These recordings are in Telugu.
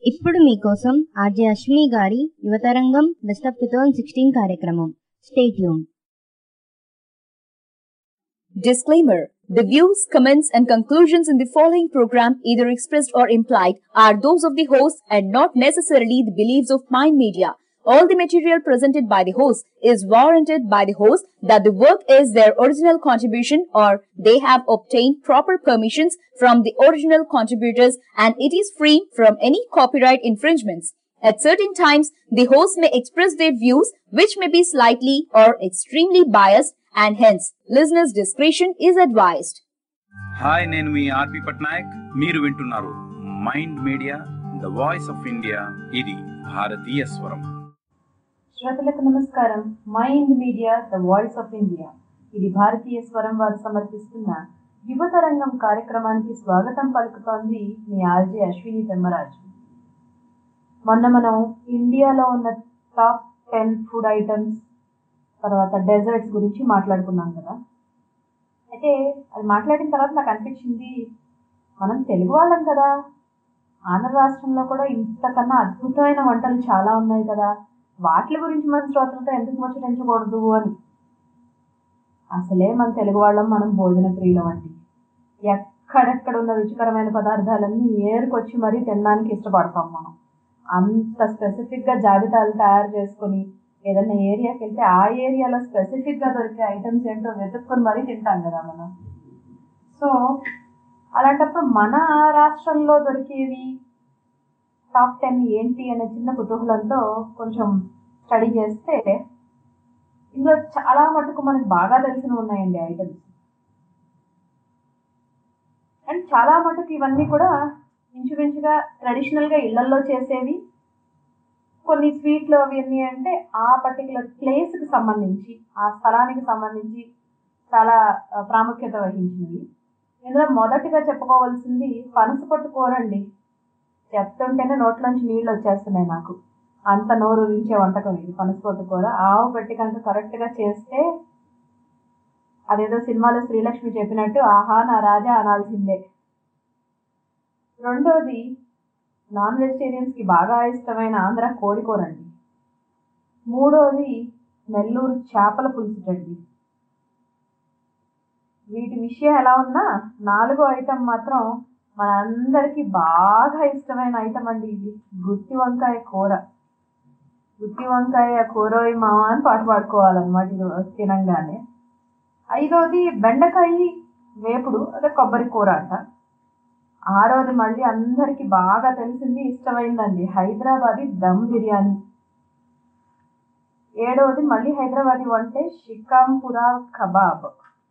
ఇప్పుడు మీకోసం ఆర్జే అశ్విని గారి Yuvatarangam best of two thousand sixteen కార్యక్రమం stay tuned Disclaimer The views, comments, and conclusions in the following program, either expressed or implied, are those of the host and not necessarily the beliefs of Mind Media. All the material presented by the host is warranted by the host that the work is their original contribution or they have obtained proper permissions from the original contributors and it is free from any copyright infringements. At certain times, the host may express their views which may be slightly or extremely biased and hence listeners' discretion is advised. Hi నేను మీ ఆర్పి పట్నాయక్ మీరు వింటున్నారు Mind Media the voice of India ఇది భారతీయ స్వరం శ్రోతలకు నమస్కారం Mind Media the voice of India ఇది భారతీయ స్వరం వారు సమర్పిస్తున్న యువతరంగం కార్యక్రమానికి స్వాగతం పలుకుతోంది మీ ఆర్జే అశ్విని పెమ్మరాజు మొన్న మనం ఇండియాలో ఉన్న టాప్ టెన్ ఫుడ్ ఐటమ్స్ తర్వాత డెజర్ట్స్ గురించి మాట్లాడుకున్నాం కదా అయితే అది మాట్లాడిన తర్వాత నాకు అనిపించింది మనం తెలుగు వాళ్ళం కదా ఆంధ్ర రాష్ట్రంలో కూడా ఇంతకన్నా అద్భుతమైన వంటలు చాలా ఉన్నాయి కదా వాటి గురించి మన శ్రోతలతో ఎందుకు ముచ్చటించకూడదు అని అసలే మన తెలుగు వాళ్ళం మనం భోజన ప్రియులం అండి ఎక్కడెక్కడ ఉన్న రుచికరమైన పదార్థాలన్నీ ఏరుకొచ్చి మరీ తినడానికి ఇష్టపడతాం మనం అంత స్పెసిఫిక్గా జాబితాలు తయారు చేసుకొని ఏదైనా ఏరియాకి వెళ్తే ఆ ఏరియాలో స్పెసిఫిక్గా దొరికే ఐటమ్స్ ఏంటో వెతుక్కొని మరీ తింటాం కదా మనం సో అలాంటప్పుడు మన రాష్ట్రంలో దొరికేవి టాప్ టెన్ ఏంటి అనే చిన్న కుతూహలంతో కొంచెం స్టడీ చేస్తే ఇందులో చాలా మటుకు మనకు బాగా తెలిసినవి ఉన్నాయండి ఐటమ్స్ అండ్ చాలా మటుకు ఇవన్నీ కూడా ఇంచుమించుగా ట్రెడిషనల్గా ఇళ్లల్లో చేసేవి కొన్ని స్వీట్లు అవి ఎన్ని అంటే ఆ పర్టికులర్ ప్లేస్కి సంబంధించి ఆ స్థలానికి సంబంధించి చాలా ఆ, ప్రాముఖ్యత వహించినవి ఇందులో మొదటిగా చెప్పుకోవాల్సింది పనసపొట్టు కూర అండి చెప్తుంటేనే నోట్లోంచి నీళ్ళు వచ్చేస్తున్నాయి నాకు అంత నోరు రుంచే వంటకం ఇది పనసపొట్టు కూర ఆవు పెట్టి కనుక కరెక్ట్గా చేస్తే అదేదో సినిమాలో శ్రీలక్ష్మి చెప్పినట్టు ఆహా నా రాజా అనాల్సిందే రెండోది నాన్ వెజిటేరియన్స్కి బాగా ఇష్టమైన ఆంధ్ర కోడి కూర అండి మూడోది నెల్లూరు చేపల పులుసుటండి వీటి విషయం ఎలా ఉన్నా నాలుగో ఐటెం మాత్రం మనందరికీ బాగా ఇష్టమైన ఐటమ్ అండి ఇది గుత్తి వంకాయ కూర గుత్తి వంకాయ కూరోయి మామ అని పాట పాడుకోవాలన్నమాట ఇది తినంగానే ఐదోది బెండకాయ వేపుడు అదే కొబ్బరి కూర అంట ఆరోది మళ్ళీ అందరికీ బాగా తెలిసింది ఇష్టమైందండి హైదరాబాదీ దమ్ బిర్యానీ ఏడవది మళ్ళీ హైదరాబాదీ వంటే షికాంపురా కబాబ్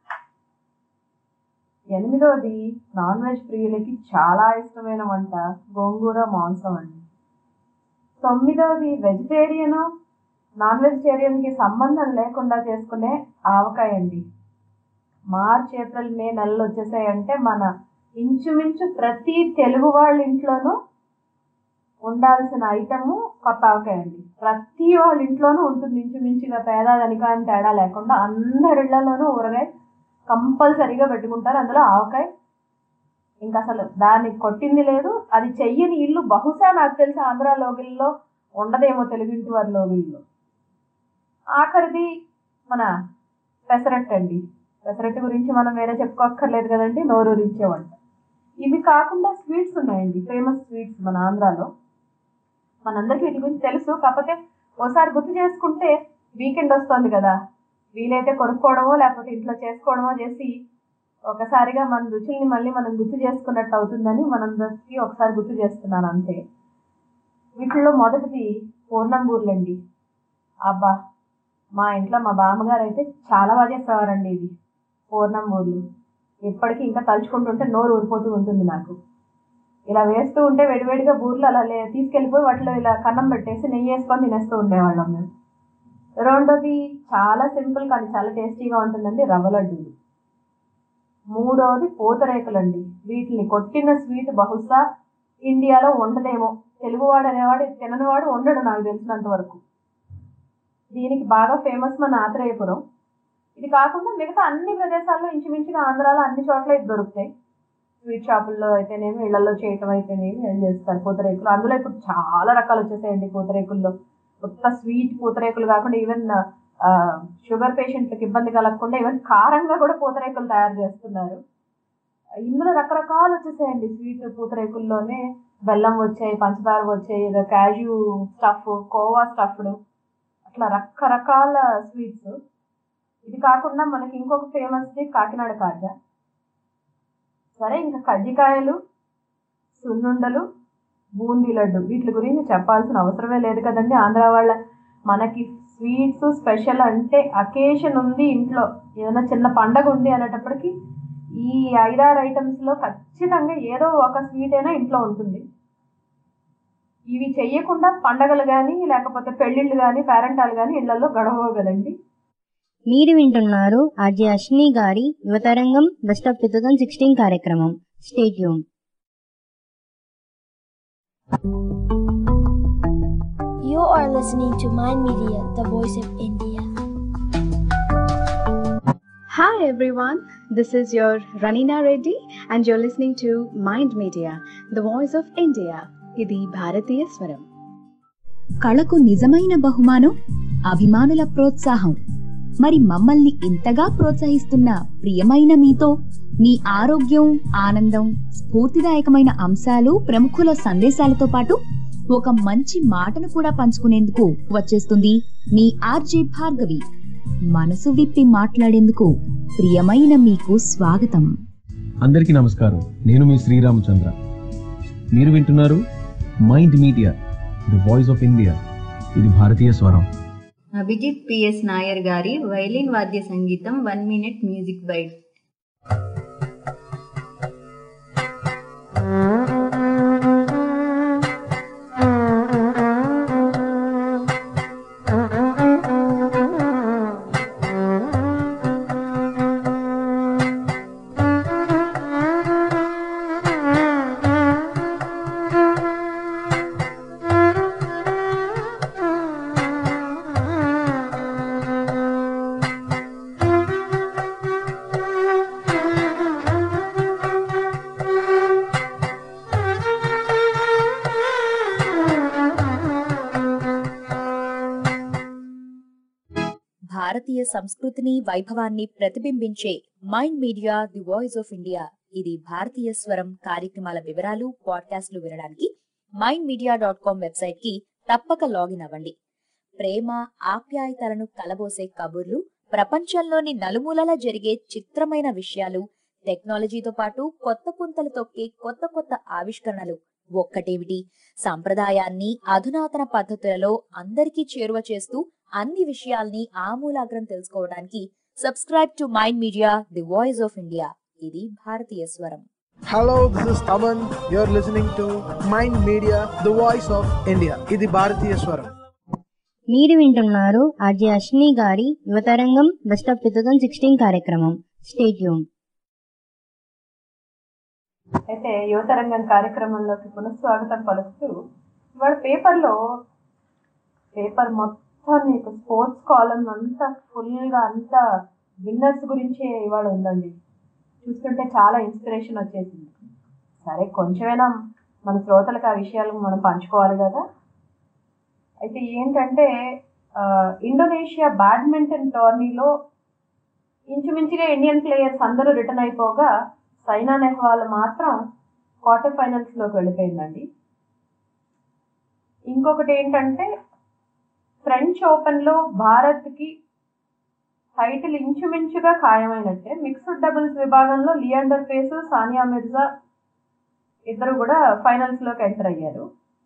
ఎనిమిదోది నాన్ వెజ్ ప్రియులకి చాలా ఇష్టమైన వంట గోంగూర మాంసం అండి తొమ్మిదవది వెజిటేరియన్ నాన్ వెజిటేరియన్కి సంబంధం లేకుండా చేసుకునే ఆవకాయ అండి మార్చ్ ఏప్రిల్ మే నెలలు వచ్చేసాయంటే మన ఇంచుమించు ప్రతి తెలుగు వాళ్ళ ఇంట్లోనూ ఉండాల్సిన ఐటము కొత్త ఆవకాయ అండి ప్రతి వాళ్ళ ఇంట్లోనూ ఉంటుంది ఇంచుమించుగా పేద ధనిక అని తేడా లేకుండా అందరి ఇళ్లలోనూ ఊరగాయ కంపల్సరీగా పెట్టుకుంటారు అందులో ఆవకాయ ఇంకా అసలు దాన్ని కొట్టింది లేదు అది చెయ్యని ఇల్లు బహుశా నాకు తెలిసి ఆంధ్ర లోగిల్లో ఉండదేమో తెలుగింటి వారి లోగిల్లో ఆఖరిది మన పెసరట్టు అండి పెసరట్టు గురించి మనం వేరే చెప్పుకోక్కర్లేదు కదండి నోరూరించే వంట ఇవి కాకుండా స్వీట్స్ ఉన్నాయండి ఫేమస్ స్వీట్స్ మన ఆంధ్రాలో మనందరికీ వీటి గురించి తెలుసు కాకపోతే ఓసారి గుర్తు చేసుకుంటే వీకెండ్ వస్తుంది కదా వీలైతే కొనుక్కోవడమో లేకపోతే ఇంట్లో చేసుకోవడమో చేసి ఒకసారిగా మన రుచుల్ని మళ్ళీ మనం గుర్తు చేసుకున్నట్టు అవుతుందని మనందరికీ ఒకసారి గుర్తు చేస్తున్నాను అంతే వీటిలో మొదటిది పూర్ణంబూర్లండి అబ్బా మా ఇంట్లో మా బామ్మగారు అయితే చాలా బాగా చేసేవారండి ఇది పూర్ణంబూర్లు ఇప్పటికీ ఇంకా తలుచుకుంటుంటే నోరు ఊరిపోతూ ఉంటుంది నాకు ఇలా వేస్తూ ఉంటే వేడివేడిగా బూర్లు అలా లే తీసుకెళ్ళిపోయి వాటిలో ఇలా కన్నం పెట్టేసి నెయ్యి వేసుకొని తినేస్తూ ఉండేవాళ్ళం మేము రెండోది చాలా సింపుల్ కానీ చాలా టేస్టీగా ఉంటుందండి రవ్వ లడ్డూలు మూడోది పూతరేకులండి వీటిని కొట్టిన స్వీట్ బహుశా ఇండియాలో ఉండదేమో తెలుగువాడు అనేవాడు తిననివాడు ఉండడు నాకు తెలిసినంత వరకు దీనికి బాగా ఫేమస్ మన ఆత్రేయపురం ఇది కాకుండా మిగతా అన్ని ప్రదేశాల్లో ఇంచుమించుగా ఆంధ్రాలో అన్ని చోట్ల ఇది దొరుకుతాయి స్వీట్ షాపుల్లో అయితేనేమి ఇళ్లలో చేయటం అయితేనేమి ఏం చేస్తారు పూతరేకులు అందులో ఇప్పుడు చాలా రకాలు వచ్చేసాయండి పూతరేకుల్లో కొత్త స్వీట్ పూతరేకులు కాకుండా ఈవెన్ షుగర్ పేషెంట్లకు ఇబ్బంది కలగకుండా ఈవెన్ కారంగా కూడా పూతరేకులు తయారు చేస్తున్నారు ఇందులో రకరకాలు వచ్చేసాయండి స్వీట్ పూతరేకుల్లోనే బెల్లం వచ్చాయి పంచదార వచ్చాయి ఏదో క్యాజు స్టఫ్ కోవా స్టఫ్డ్ అట్లా రకరకాల స్వీట్స్ ఇది కాకుండా మనకి ఇంకొక ఫేమస్ కాకినాడ కాజా సరే ఇంకా కజ్జికాయలు సున్నుండలు బూందీ లడ్డు వీటి గురించి చెప్పాల్సిన అవసరమే లేదు కదండి ఆంధ్ర వాళ్ళ మనకి స్వీట్స్ స్పెషల్ అంటే అకేషన్ ఉంది ఇంట్లో ఏదైనా చిన్న పండగ ఉంది అనేటప్పటికి ఈ ఐదారు ఐటమ్స్లో ఖచ్చితంగా ఏదో ఒక స్వీట్ అయినా ఇంట్లో ఉంటుంది ఇవి చెయ్యకుండా పండగలు కానీ లేకపోతే పెళ్ళిళ్ళు కానీ పేరెంటాలు కానీ ఇళ్లలో గడవవు కదండి మీరు వింటున్నారు ఆర్జే అశ్విని గారి Yuvatarangam best of two thousand sixteen కార్యక్రమం stay tuned You are listening to Mind Media, the voice of India. Hi everyone, this is your Ranina Reddy and you're listening to Mind Media, the voice of India. ఇది భారతీయ స్వరం కళకు నిజమైన బహుమానం అభిమానుల ప్రోత్సాహం మరి మమ్మల్ని ఇంతగా ప్రోత్సహిస్తున్న ప్రియమైన మీతో మీ ఆరోగ్యం ఆనందం స్ఫూర్తిదాయకమైన అంశాలు ప్రముఖుల సందేశాలతో పాటు ఒక మంచి మాటను కూడా పంచుకునేందుకు వచ్చేస్తుంది మీ ఆర్జే భార్గవి మనసు విప్పి మాట్లాడేందుకు ప్రియమైన మీకు స్వాగతం అందరికీ నమస్కారం నేను మీ శ్రీరామచంద్ర మీరు వింటున్నారు Mind Media the voice of India ఇది భారతీయ స్వరం అభిజిత్ పిఎస్ నాయర్ గారి వైలిన్ వాద్య సంగీతం వన్ మినిట్ మ్యూజిక్ బైట్ భారతీయ సంస్కృతిని వైభవాన్ని ప్రతిబింబించే Mind Media the voice of India ఇది భారతీయ స్వరం కార్యక్రమాల వివరాలు పాడ్కాస్ట్లు వినడానికి Mind Media dot com website కి తప్పక లాగిన్ అవ్వండి ప్రేమ ఆప్యాయతలను కలబోసే కబుర్లు ప్రపంచంలోని నలుమూలలా జరిగే చిత్రమైన విషయాలు టెక్నాలజీతో పాటు కొత్త పుంతలు తొక్కే కొత్త కొత్త ఆవిష్కరణలు ఒక్కటేమిటి సంప్రదాయాన్ని అధునాతన పద్ధతులలో అందరికీ చేరువ చేస్తూ అన్ని విషయాల్ని ఆమూలాగ్రం తెలుసుకోవడానికి subscribe to Mind Media the voice of India ఇది భారతీయ స్వరం Hello, this is Taman. You're listening to Mind Media, the voice of India. ఇది భారతీయ స్వరం మీరు వింటున్నారు ఆర్జే అశ్విని గారి Yuvatarangam best of two thousand sixteen కార్యక్రమం స్టేట్యూమ్ అయితే యువతరంగం కార్యక్రమంలోకి పునఃస్వాగతం పలుకుతూ ఇవాళ పేపర్లో పేపర్ మొత్తం నీకు స్పోర్ట్స్ కాలం అంతా ఫుల్గా అంతా విన్నర్స్ గురించే ఇవాళ ఉందండి చూస్తుంటే చాలా ఇన్స్పిరేషన్ వచ్చేసింది సరే కొంచెమైనా మన శ్రోతలకు ఆ విషయాలు మనం పంచుకోవాలి కదా అయితే ఏంటంటే ఆ, ఇండోనేషియా బ్యాడ్మింటన్ టోర్నీలో ఇంచుమించుగా ఇండియన్ ప్లేయర్స్ అందరూ రిటర్న్ అయిపోగా సైనా నెహ్వాల్ మాత్రం క్వార్టర్ ఫైనల్స్లోకి వెళ్ళిపోయిందండి ఇంకొకటి ఏంటంటే ఫ్రెంచ్ ఓపెన్లో భారత్కి టైటిల్ ఇంచుమించుగా ఖాయమైనట్టే మిక్స్డ్ డబుల్స్ విభాగంలో లియాండర్ పేస్ సానియా మిర్జా ఇద్దరు కూడా ఫైనల్స్లోకి ఎంటర్ అయ్యారు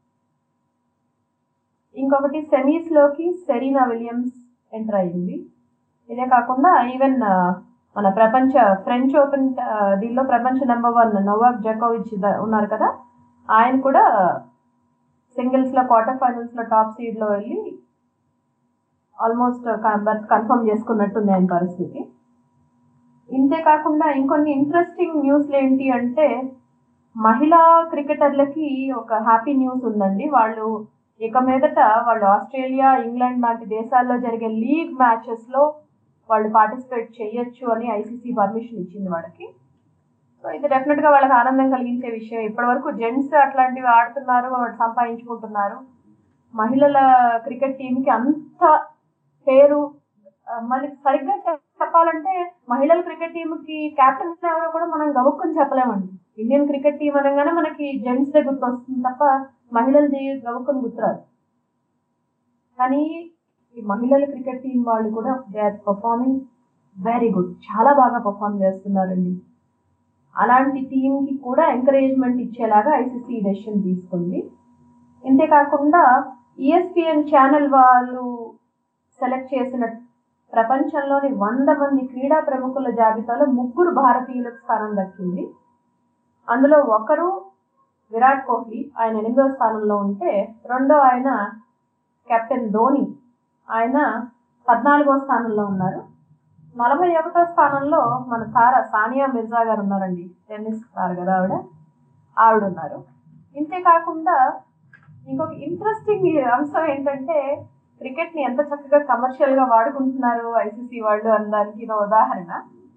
ఇంకొకటి సెమీస్లోకి సెరీనా విలియమ్స్ ఎంటర్ అయ్యింది ఇదే కాకుండా ఈవెన్ మన ప్రపంచ ఫ్రెంచ్ ఓపెన్ ఆ, దీనిలో ప్రపంచ నెంబర్ వన్ నోవాక్ జకోవిచ్ ద- ఉన్నారు కదా ఆయన కూడా సింగిల్స్లో క్వార్టర్ ఫైనల్స్లో టాప్ సీడ్లో వెళ్ళి ఆల్మోస్ట్ బర్త్ కన్ఫర్మ్ చేసుకున్నట్టుంది ఆయన పరిస్థితి ఇంతే కాకుండా ఇంకొన్ని ఇంట్రెస్టింగ్ న్యూస్లు ఏంటి అంటే మహిళా క్రికెటర్లకి ఒక హ్యాపీ న్యూస్ ఉందండి వాళ్ళు ఇక మీదట వాళ్ళు ఆస్ట్రేలియా ఇంగ్లాండ్ లాంటి దేశాల్లో జరిగే లీగ్ మ్యాచెస్లో వాళ్ళు పార్టిసిపేట్ చేయొచ్చు అని ఐసీసీ పర్మిషన్ ఇచ్చింది వాళ్ళకి సో సో ఇది డెఫినెట్ గా వాళ్ళకి ఆనందం కలిగించే విషయం ఇప్పటి వరకు జెంట్స్ అట్లాంటివి ఆడుతున్నారు వాళ్ళు సంపాదించుకుంటున్నారు మహిళల క్రికెట్ టీం కి అంత పేరు ఆ, మళ్ళీ సరిగ్గా చె- చెప్పాలంటే మహిళల క్రికెట్ టీం కి కెప్టెన్ ఎవరో కూడా మనం గవుక్కుని చెప్పలేమండి ఇండియన్ క్రికెట్ టీం అనగానే మనకి జెంట్స్ దే గుర్తొస్తుంది తప్ప మహిళలది గవుక్కుని గుర్తురాదు కానీ ఈ మహిళల క్రికెట్ టీం వాళ్ళు కూడా they are performing very good చాలా బాగా పర్ఫార్మ్ చేస్తున్నారండి అలాంటి టీంకి కూడా ఎంకరేజ్మెంట్ ఇచ్చేలాగా ఐసీసీ డెసిషన్ తీసుకుంది ఇంతేకాకుండా ఈఎస్పిఎన్ ఛానల్ వాళ్ళు సెలెక్ట్ చేసిన ప్రపంచంలోని వంద మంది క్రీడా ప్రముఖుల జాబితాలో ముగ్గురు భారతీయులకు స్థానం దక్కింది అందులో ఒకరు విరాట్ కోహ్లీ ఆయన ఎనిమిదవ స్థానంలో ఉంటే రెండో ఆయన కెప్టెన్ ధోని ఆయన పద్నాలుగో స్థానంలో ఉన్నారు నలభై ఒకటో స్థానంలో మన తార సానియా మిర్జా గారు ఉన్నారండి టెన్నిస్ తార కదా ఆవిడ ఆవిడ ఉన్నారు ఇంతేకాకుండా ఇంకొక ఇంట్రెస్టింగ్ అంశం ఏంటంటే క్రికెట్ ని ఎంత చక్కగా కమర్షియల్ గా వాడుకుంటున్నారు ఐసీసీ వాళ్ళు అనడానికి ఇదో ఉదాహరణ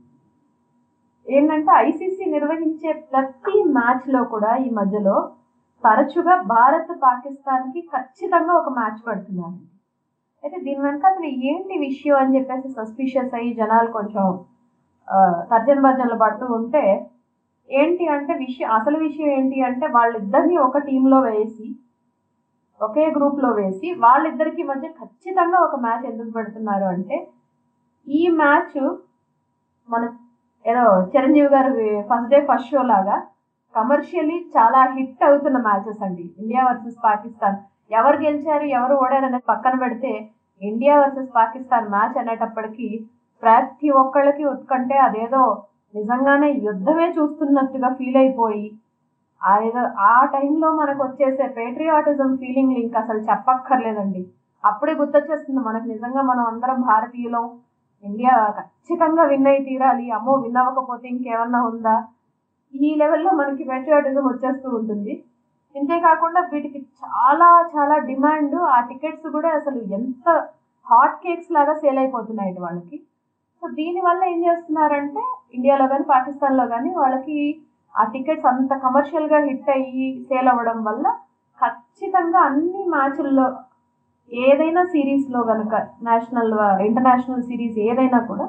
ఏంటంటే ఐసీసీ నిర్వహించే ప్రతి మ్యాచ్ లో కూడా ఈ మధ్యలో తరచుగా భారత్ పాకిస్తాన్ కి ఖచ్చితంగా ఒక మ్యాచ్ పడుతున్నారు అయితే దీని వెనక అసలు ఏంటి విషయం అని చెప్పేసి సస్పిషియస్ అయ్యి జనాలు కొంచెం ఆ, తర్జన భర్జనలు పడుతూ ఉంటే ఏంటి అంటే విషయం అసలు విషయం ఏంటి అంటే వాళ్ళిద్దరిని ఒక టీంలో వేసి ఒకే గ్రూప్ లో వేసి వాళ్ళిద్దరికి మధ్య ఖచ్చితంగా ఒక మ్యాచ్ ఎందుకు పెడుతున్నారు అంటే ఈ మ్యాచ్ మన ఏదో Chiranjeevi garu first day first show లాగా కమర్షియలీ చాలా హిట్ అవుతున్న మ్యాచెస్ అండి ఇండియా వర్సెస్ పాకిస్తాన్ ఎవరు గెలిచారు ఎవరు ఓడారు అనేది పక్కన పెడితే ఇండియా వర్సెస్ పాకిస్తాన్ మ్యాచ్ అనేటప్పటికి ప్రతి ఒక్కళ్ళకి ఉత్కంటే అదేదో నిజంగానే యుద్ధమే చూస్తున్నట్టుగా ఫీల్ అయిపోయి ఆ ఏదో ఆ టైంలో మనకు వచ్చేసే పేట్రియాటిజం ఫీలింగ్ ఇంకా అసలు చెప్పక్కర్లేదండి అప్పుడే గుర్తొచ్చేస్తుంది మనకు నిజంగా మనం అందరం భారతీయులం ఇండియా ఖచ్చితంగా విన్ అయి తీరాలి అమ్మో విన్ అవ్వకపోతే ఇంకేమన్నా ఉందా ఈ లెవెల్లో మనకి పేట్రియాటిజం వచ్చేస్తూ ఉంటుంది ఇంతేకాకుండా వీటికి చాలా చాలా డిమాండ్ ఆ టికెట్స్ కూడా అసలు ఎంత హాట్ కేక్స్ లాగా సేల్ అయిపోతున్నాయి ఇటు వాళ్ళకి సో దీనివల్ల ఏం చేస్తున్నారంటే ఇండియాలో కానీ పాకిస్తాన్లో కానీ వాళ్ళకి ఆ టికెట్స్ అంత కమర్షియల్ గా హిట్ అయ్యి సేల్ అవ్వడం వల్ల ఖచ్చితంగా అన్ని మ్యాచ్ల్లో ఏదైనా సిరీస్ లో గనుక నేషనల్ ఇంటర్నేషనల్ సిరీస్ ఏదైనా కూడా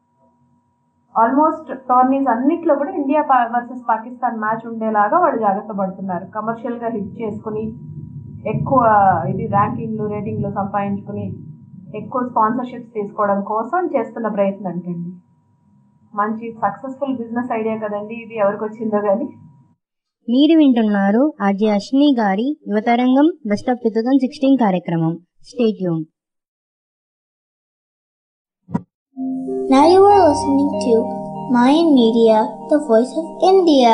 ఆల్మోస్ట్ టోర్నీస్ అన్నిట్లో కూడా ఇండియా వర్సెస్ పాకిస్తాన్ మ్యాచ్ ఉండేలాగా వాళ్ళు జాగ్రత్త పడుతున్నారు కమర్షియల్ గా హిట్ చేసుకుని ఎక్కువ ఇది ర్యాంకింగ్లు రేటింగ్లు సంపాదించుకుని ఎక్కువ స్పాన్సర్షిప్స్ తీసుకోవడం కోసం చేస్తున్న ప్రయత్నం అంటండి మంచి సక్సెస్ఫుల్ బిజినెస్ ఐడియా కదండి ఇది ఎవరికి వచ్చిందో కానీ మీరు వింటున్నారు ఆర్జే అశ్విని గారి Yuvatarangam best of two thousand sixteen కార్యక్రమం stay tuned Now you are listening to Mayan Media, the voice of India.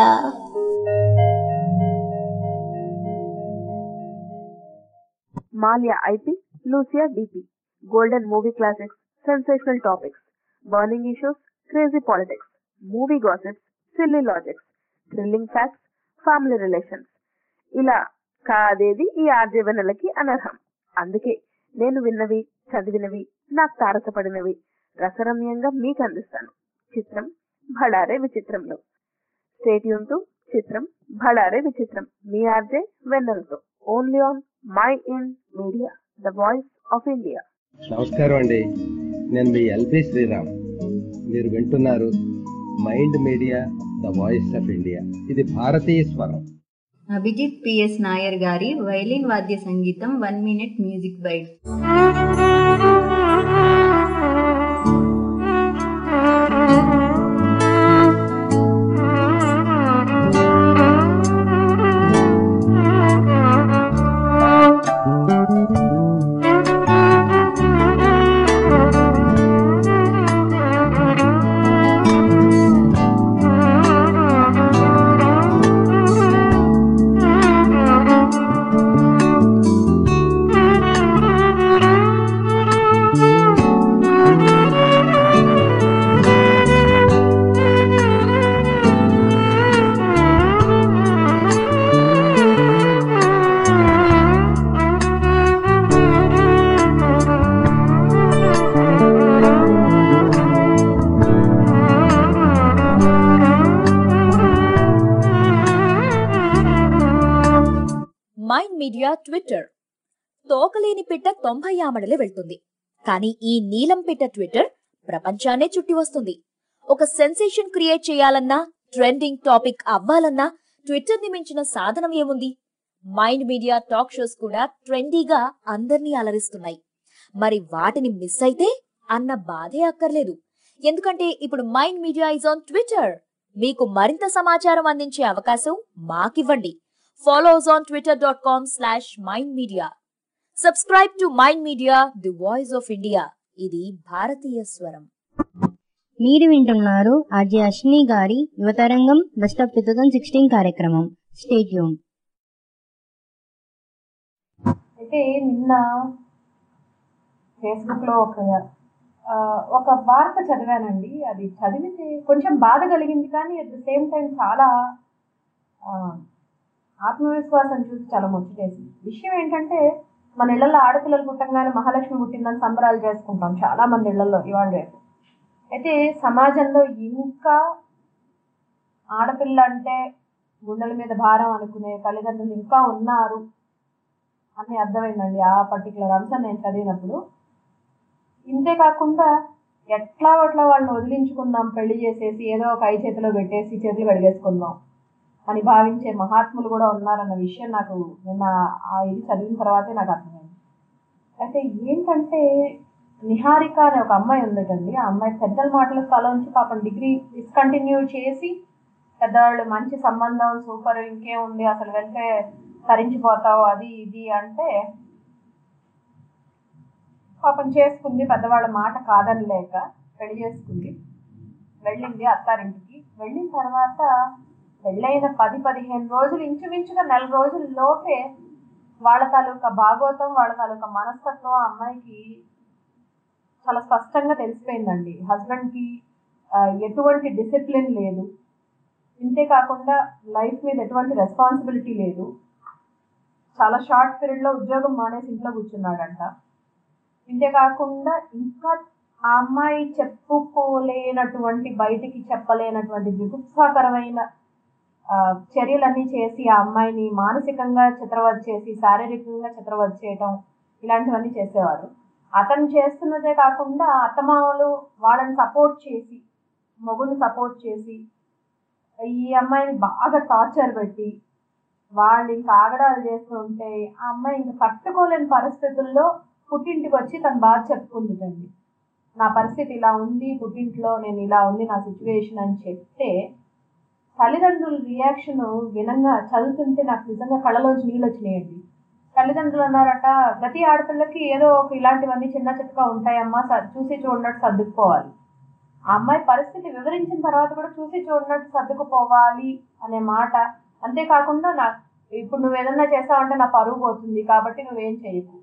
Malia IP, Lucia DP, Golden Movie Classics, Sensational Topics, Burning Issues, Crazy Politics, Movie Gossips, Silly Logics, Thrilling Facts, Family Relations. ఇలా కాదేది ఈ ఆర్జీవనలకి అనర్హం అందుకే నేను విన్నవి చదివినవి నాకు తారసపడినవి రసరమ్యంగా మీకు అందిస్తాను చిత్రం భడారే విచిత్రంలో స్టేట్యూన్ టు చిత్రం భడారే విచిత్రం మీ ఆర్జే వెన్నెలతో only on mind media the voice of India నమస్కారం అండి నేను మీ ఎల్బి శ్రీరామ్ మీరు వింటున్నారు Mind Media the voice of India ఇది భారతీయ స్వరం అభిజిత్ పిఎస్ నాయర్ గారి వైలిన్ వాద్య సంగీతం one minute music bite Thank you. Media Twitter తోకలేని పిట్ట తొంభై ఆమడలే వెళ్తుంది కానీ ఈ నీలం పిట్ట ట్విట్టర్ ప్రపంచాన్నే చుట్టి వస్తుంది ఒక సెన్సేషన్ క్రియేట్ చేయాలన్నా ట్రెండింగ్ టాపిక్ అవ్వాలన్నా ట్విట్టర్ ని మించిన సాధనం ఏముంది మైండ్ మీడియా టాక్ షోస్ కూడా ట్రెండీగా అందర్నీ అలరిస్తున్నాయి మరి వాటిని మిస్ అయితే అన్న బాధే అక్కర్లేదు ఎందుకంటే ఇప్పుడు Mind Media is on Twitter మీకు మరింత సమాచారం అందించే అవకాశం మాకివ్వండి follows on Twitter dot com slash Mind Media subscribe to Mind Media the voice of India ఇది భారతీయ స్వరం మీరు వింటున్నారు ఆర్జే అశ్విని గారి Yuvatarangam best of two thousand sixteen కార్యక్రమం స్టేట్యూన్ అయితే నిన్న ఫేస్బుక్లో ఒక ఆ, ఒక వార్త చదివానండి అది చదివితే కొంచెం బాధ కలిగింది కానీ అట్ ద సేమ్ టైం చాలా ఆ, ఆత్మవిశ్వాసం చూసి చాలా ముచ్చటేసింది విషయం ఏంటంటే మన ఇళ్లలో ఆడపిల్లలు పుట్టంగానే మహాలక్ష్మి పుట్టిందని సంబరాలు చేసుకుంటాం చాలా మంది ఇళ్లలో ఇవాళ రేపు అయితే సమాజంలో ఇంకా ఆడపిల్ల అంటే గుండెల మీద భారం అనుకునే తల్లిదండ్రులు ఇంకా ఉన్నారు అని అర్థమైందండి ఆ పర్టికులర్ అంశం నేను చదివినప్పుడు ఇంతే కాకుండా ఎట్లా అట్లా వాళ్ళని వదిలించుకుందాం పెళ్లి చేసేసి ఏదో ఒక ఐ చేతిలో పెట్టేసి చేతులు కడిగేసుకుందాం అని భావించే మహాత్ములు కూడా ఉన్నారన్న విషయం నాకు నిన్న ఆ ఇది చదివిన తర్వాతే నాకు అర్థమైంది అయితే ఏంటంటే నిహారిక అనే ఒక అమ్మాయి ఉందటండి ఆ అమ్మాయి పెద్దల మాటల స్థలం నుంచి పాపం డిగ్రీ డిస్కంటిన్యూ చేసి పెద్దవాళ్ళు మంచి సంబంధం సూపర్ ఇంకేముంది అసలు వెళ్తే తరించిపోతావు అది ఇది అంటే పాపం చేసుకుంది పెద్దవాళ్ళ మాట కాదని లేక పెళ్లి చేసుకుంది వెళ్ళింది అత్తారింటికి వెళ్ళిన తర్వాత పెళ్ళైన పది పదిహేను రోజులు ఇంచుమించుగా నెల రోజుల లోపే వాళ్ళ తాలూకా భాగోతం వాళ్ళ తాలూకా మనస్తత్వం ఆ అమ్మాయికి చాలా స్పష్టంగా తెలిసిపోయిందండి హస్బెండ్కి ఎటువంటి డిసిప్లిన్ లేదు ఇంతే కాకుండా లైఫ్ మీద ఎటువంటి రెస్పాన్సిబిలిటీ లేదు చాలా షార్ట్ పీరియడ్లో ఉద్యోగం మానేసి ఇంట్లో కూర్చున్నాడంట ఇంతే కాకుండా ఇంకా ఆ అమ్మాయి చెప్పుకోలేనటువంటి బయటికి చెప్పలేనటువంటి జుగుప్సాకరమైన ఆ, చర్యలన్నీ చేసి ఆ అమ్మాయిని మానసికంగా చిత్రవధ చేసి శారీరకంగా చిత్రవధ చేయటం ఇలాంటివన్నీ చేసేవారు అతను చేస్తున్నదే కాకుండా అత్తమామలు వాళ్ళని సపోర్ట్ చేసి మొగుడిని సపోర్ట్ చేసి ఈ అమ్మాయిని బాగా టార్చర్ పెట్టి వాళ్ళు ఇంకా ఆగడాలు చేస్తూ ఉంటే ఆ అమ్మాయి ఇంకా తట్టుకోలేని పరిస్థితుల్లో పుట్టింటికి వచ్చి తన బాధ చెప్పుకుందిటండి నా పరిస్థితి ఇలా ఉంది పుట్టింట్లో నేను ఇలా ఉంది నా సిచ్యువేషన్ అని చెప్తే తల్లిదండ్రుల రియాక్షన్ వినంగా చదువుతుంటే నాకు నిజంగా కళ్ళలోంచి నీళ్ళు వచ్చినాయండి తల్లిదండ్రులు అన్నారట ప్రతి ఆడపిల్లకి ఏదో ఒక ఇలాంటివన్నీ చిన్న చిత్తగా ఉంటాయమ్మా స- చూసి చూడనట్టు సర్దుకుపోవాలి ఆ అమ్మాయి పరిస్థితి వివరించిన తర్వాత కూడా చూసి చూడనట్టు సర్దుకుపోవాలి అనే మాట అంతేకాకుండా నా ఇప్పుడు నువ్వు ఏదన్నా చేస్తావంటే నా పరువు పోతుంది కాబట్టి నువ్వేం చేయకు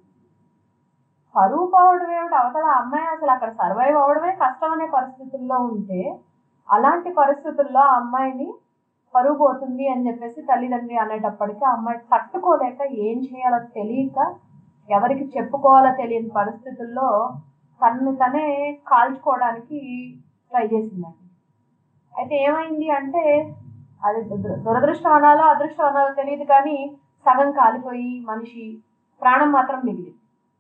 పరువు పోవడం ఏమిటి అవతల ఆ అమ్మాయి అసలు అక్కడ సర్వైవ్ అవ్వడమే కష్టం అనే పరిస్థితుల్లో ఉంటే అలాంటి పరిస్థితుల్లో ఆ అమ్మాయిని పరువు పోతుంది అని చెప్పేసి తల్లిదండ్రి అనేటప్పటికీ ఆ అమ్మాయి తట్టుకోలేక ఏం చేయాలో తెలియక ఎవరికి చెప్పుకోవాలో తెలియని పరిస్థితుల్లో తనను తనే కాల్చుకోవడానికి ట్రై చేసిందండి అయితే ఏమైంది అంటే అది దుర- దురదృష్టం అనాలో అదృష్టం అనాలో తెలియదు కానీ సగం కాలిపోయి మనిషి ప్రాణం మాత్రం మిగిలింది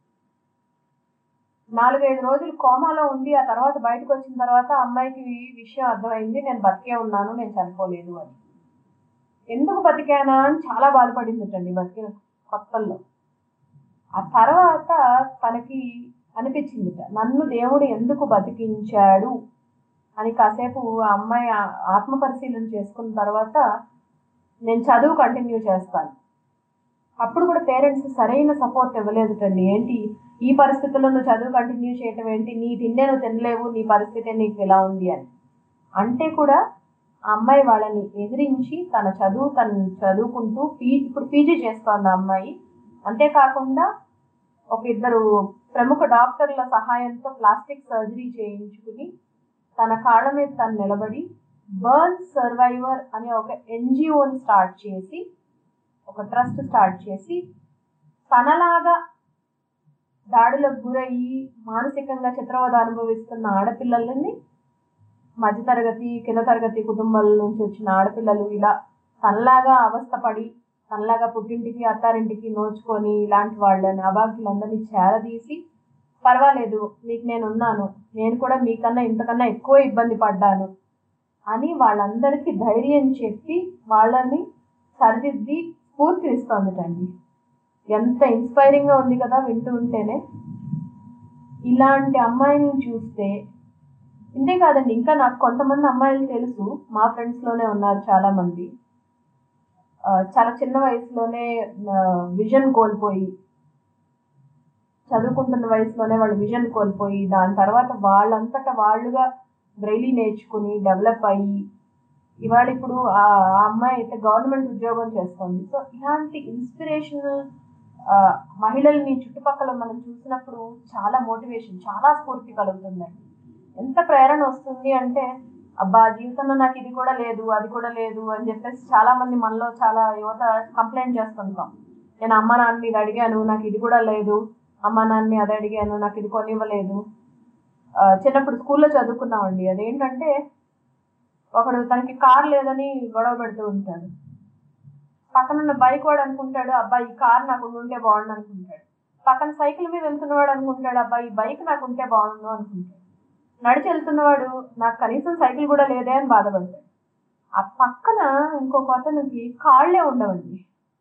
నాలుగైదు రోజులు కోమాలో ఉండి ఆ తర్వాత బయటకు వచ్చిన తర్వాత అమ్మాయికి ఈ విషయం అర్థమైంది నేను బతికే ఉన్నాను నేను చనిపోలేదు అని ఎందుకు బతికానా అని చాలా బాధపడిందిటండి బతికిన కొత్తల్లో ఆ తర్వాత తనకి అనిపించిందిట నన్ను దేవుడు ఎందుకు బతికించాడు అని కాసేపు ఆ అమ్మాయి ఆ- ఆత్మ పరిశీలన చేసుకున్న తర్వాత నేను చదువు కంటిన్యూ చేస్తాను అప్పుడు కూడా పేరెంట్స్ సరైన సపోర్ట్ ఇవ్వలేదుటండి ఏంటి ఈ పరిస్థితుల్లో నువ్వు చదువు కంటిన్యూ చేయటం ఏంటి నీ తిండే నువ్వు తినలేవు నీ పరిస్థితి నీకు ఇలా ఉంది అని అంటే కూడా ఆ అమ్మాయి వాళ్ళని ఎదిరించి తన చదువు తను చదువుకుంటూ పీ ఇప్పుడు పీజీ చేస్తోంది ఆ అమ్మాయి అంతేకాకుండా ఒక ఇద్దరు ప్రముఖ డాక్టర్ల సహాయంతో ప్లాస్టిక్ సర్జరీ చేయించుకుని తన కాళ్ళ మీద తను నిలబడి బర్న్ సర్వైవర్ అనే ఒక ఎన్జిఓని స్టార్ట్ చేసి ఒక ట్రస్ట్ స్టార్ట్ చేసి తనలాగా దాడులకు గురయ్యి మానసికంగా చిత్రవద అనుభవిస్తున్న ఆడపిల్లలని మధ్యతరగతి కింద తరగతి కుటుంబాల నుంచి వచ్చిన ఆడపిల్లలు ఇలా తనలాగా అవస్థపడి తనలాగా పుట్టింటికి అత్తారింటికి నోచుకొని ఇలాంటి వాళ్ళని అభాగ్యులందరినీ చేరదీసి పర్వాలేదు మీకు నేను ఉన్నాను నేను కూడా మీకన్నా ఇంతకన్నా ఎక్కువ ఇబ్బంది పడ్డాను అని వాళ్ళందరికీ ధైర్యం చెప్పి వాళ్ళని సరిదిద్ది స్ఫూర్తినిస్తోందిటండి ఎంత ఇన్స్పైరింగ్గా ఉంది కదా వింటూ ఉంటేనే ఇలాంటి అమ్మాయిని చూస్తే ఇంతే కాదండి ఇంకా నాకు కొంతమంది అమ్మాయిలు తెలుసు మా ఫ్రెండ్స్లోనే ఉన్నారు చాలామంది ఆ, చాలా చిన్న వయసులోనే విజన్ కోల్పోయి చదువుకుంటున్న వయసులోనే వాళ్ళు విజన్ కోల్పోయి దాని తర్వాత వాళ్ళంతటా వాళ్ళుగా బ్రెయిలీ నేర్చుకుని డెవలప్ అయ్యి ఇవాళ ఇప్పుడు ఆ ఆ అమ్మాయి అయితే గవర్నమెంట్ ఉద్యోగం చేస్తుంది సో ఇలాంటి ఇన్స్పిరేషనల్ మహిళల్ని చుట్టుపక్కల మనం చూసినప్పుడు చాలా మోటివేషన్ చాలా స్ఫూర్తి కలుగుతుందండి ఎంత ప్రేరణ వస్తుంది అంటే అబ్బా జీవితంలో నాకు ఇది కూడా లేదు అది కూడా లేదు అని చెప్పేసి చాలా మంది మనలో చాలా యువత కంప్లైంట్ చేస్తుంటాం నేను అమ్మ నాన్నని ఇది అడిగాను నాకు ఇది కూడా లేదు అమ్మ నాన్నని అది అడిగాను నాకు ఇది కొనివ్వలేదు ఆ, చిన్నప్పుడు స్కూల్లో చదువుకున్నామండి అదేంటంటే ఒకడు తనకి కార్ లేదని గొడవ పెడుతూ ఉంటాడు పక్కన ఉన్న బైక్ వాడు అనుకుంటాడు అబ్బాయి ఈ కార్ నాకు ఉంటే బాగుండు అనుకుంటాడు పక్కన సైకిల్ మీద వెళ్తున్నవాడు అనుకుంటాడు అబ్బాయి ఈ బైక్ నాకు ఉంటే బాగుండు అనుకుంటాడు నడిచి వెళ్తున్నవాడు నాకు కనీసం సైకిల్ కూడా లేదే అని బాధపడతాడు ఆ పక్కన ఇంకొక అతనికి కాళ్ళే ఉండవండి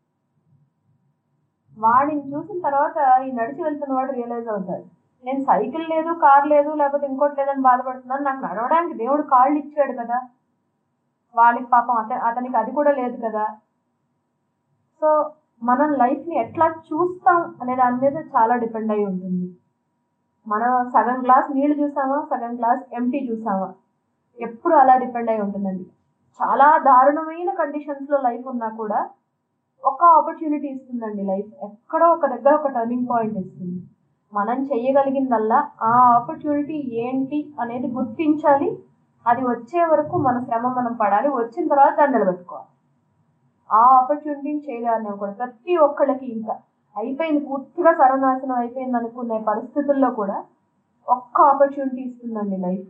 వాడిని చూసిన తర్వాత ఈ నడిచి వెళ్తున్నవాడు రియలైజ్ అవుతాడు నేను సైకిల్ లేదు కార్ లేదు లేకపోతే ఇంకోటి లేదని బాధపడుతున్నాను నాకు నడవడానికి దేవుడు కాళ్ళు ఇచ్చాడు కదా వాళ్ళకి పాపం అత అతనికి అది కూడా లేదు కదా సో మనం లైఫ్ని ఎట్లా చూస్తాం అనే దాని మీద చాలా డిపెండ్ అయి ఉంటుంది మనం సగం గ్లాస్ నీళ్లు చూసామా సగం గ్లాస్ ఎంటీ చూసామా ఎప్పుడు అలా డిపెండ్ అయి ఉంటుందండి చాలా దారుణమైన కండిషన్స్లో లైఫ్ ఉన్నా కూడా ఒక ఆపర్చునిటీ ఇస్తుందండి లైఫ్ ఎక్కడో ఒక దగ్గర ఒక టర్నింగ్ పాయింట్ ఇస్తుంది మనం చెయ్యగలిగిందల్లా ఆ ఆపర్చునిటీ ఏంటి అనేది గుర్తించాలి అది వచ్చే వరకు మన శ్రమ మనం పడాలి వచ్చిన తర్వాత దాన్ని నిలబెట్టుకోవాలి ఆ ఆపర్చునిటీని చేయాలని కూడా ప్రతి ఒక్కళ్ళకి ఇంకా అయిపోయింది పూర్తిగా సర్వనాశనం అయిపోయింది అనుకునే పరిస్థితుల్లో కూడా ఒక్క ఆపర్చునిటీ ఇస్తుందండి లైఫ్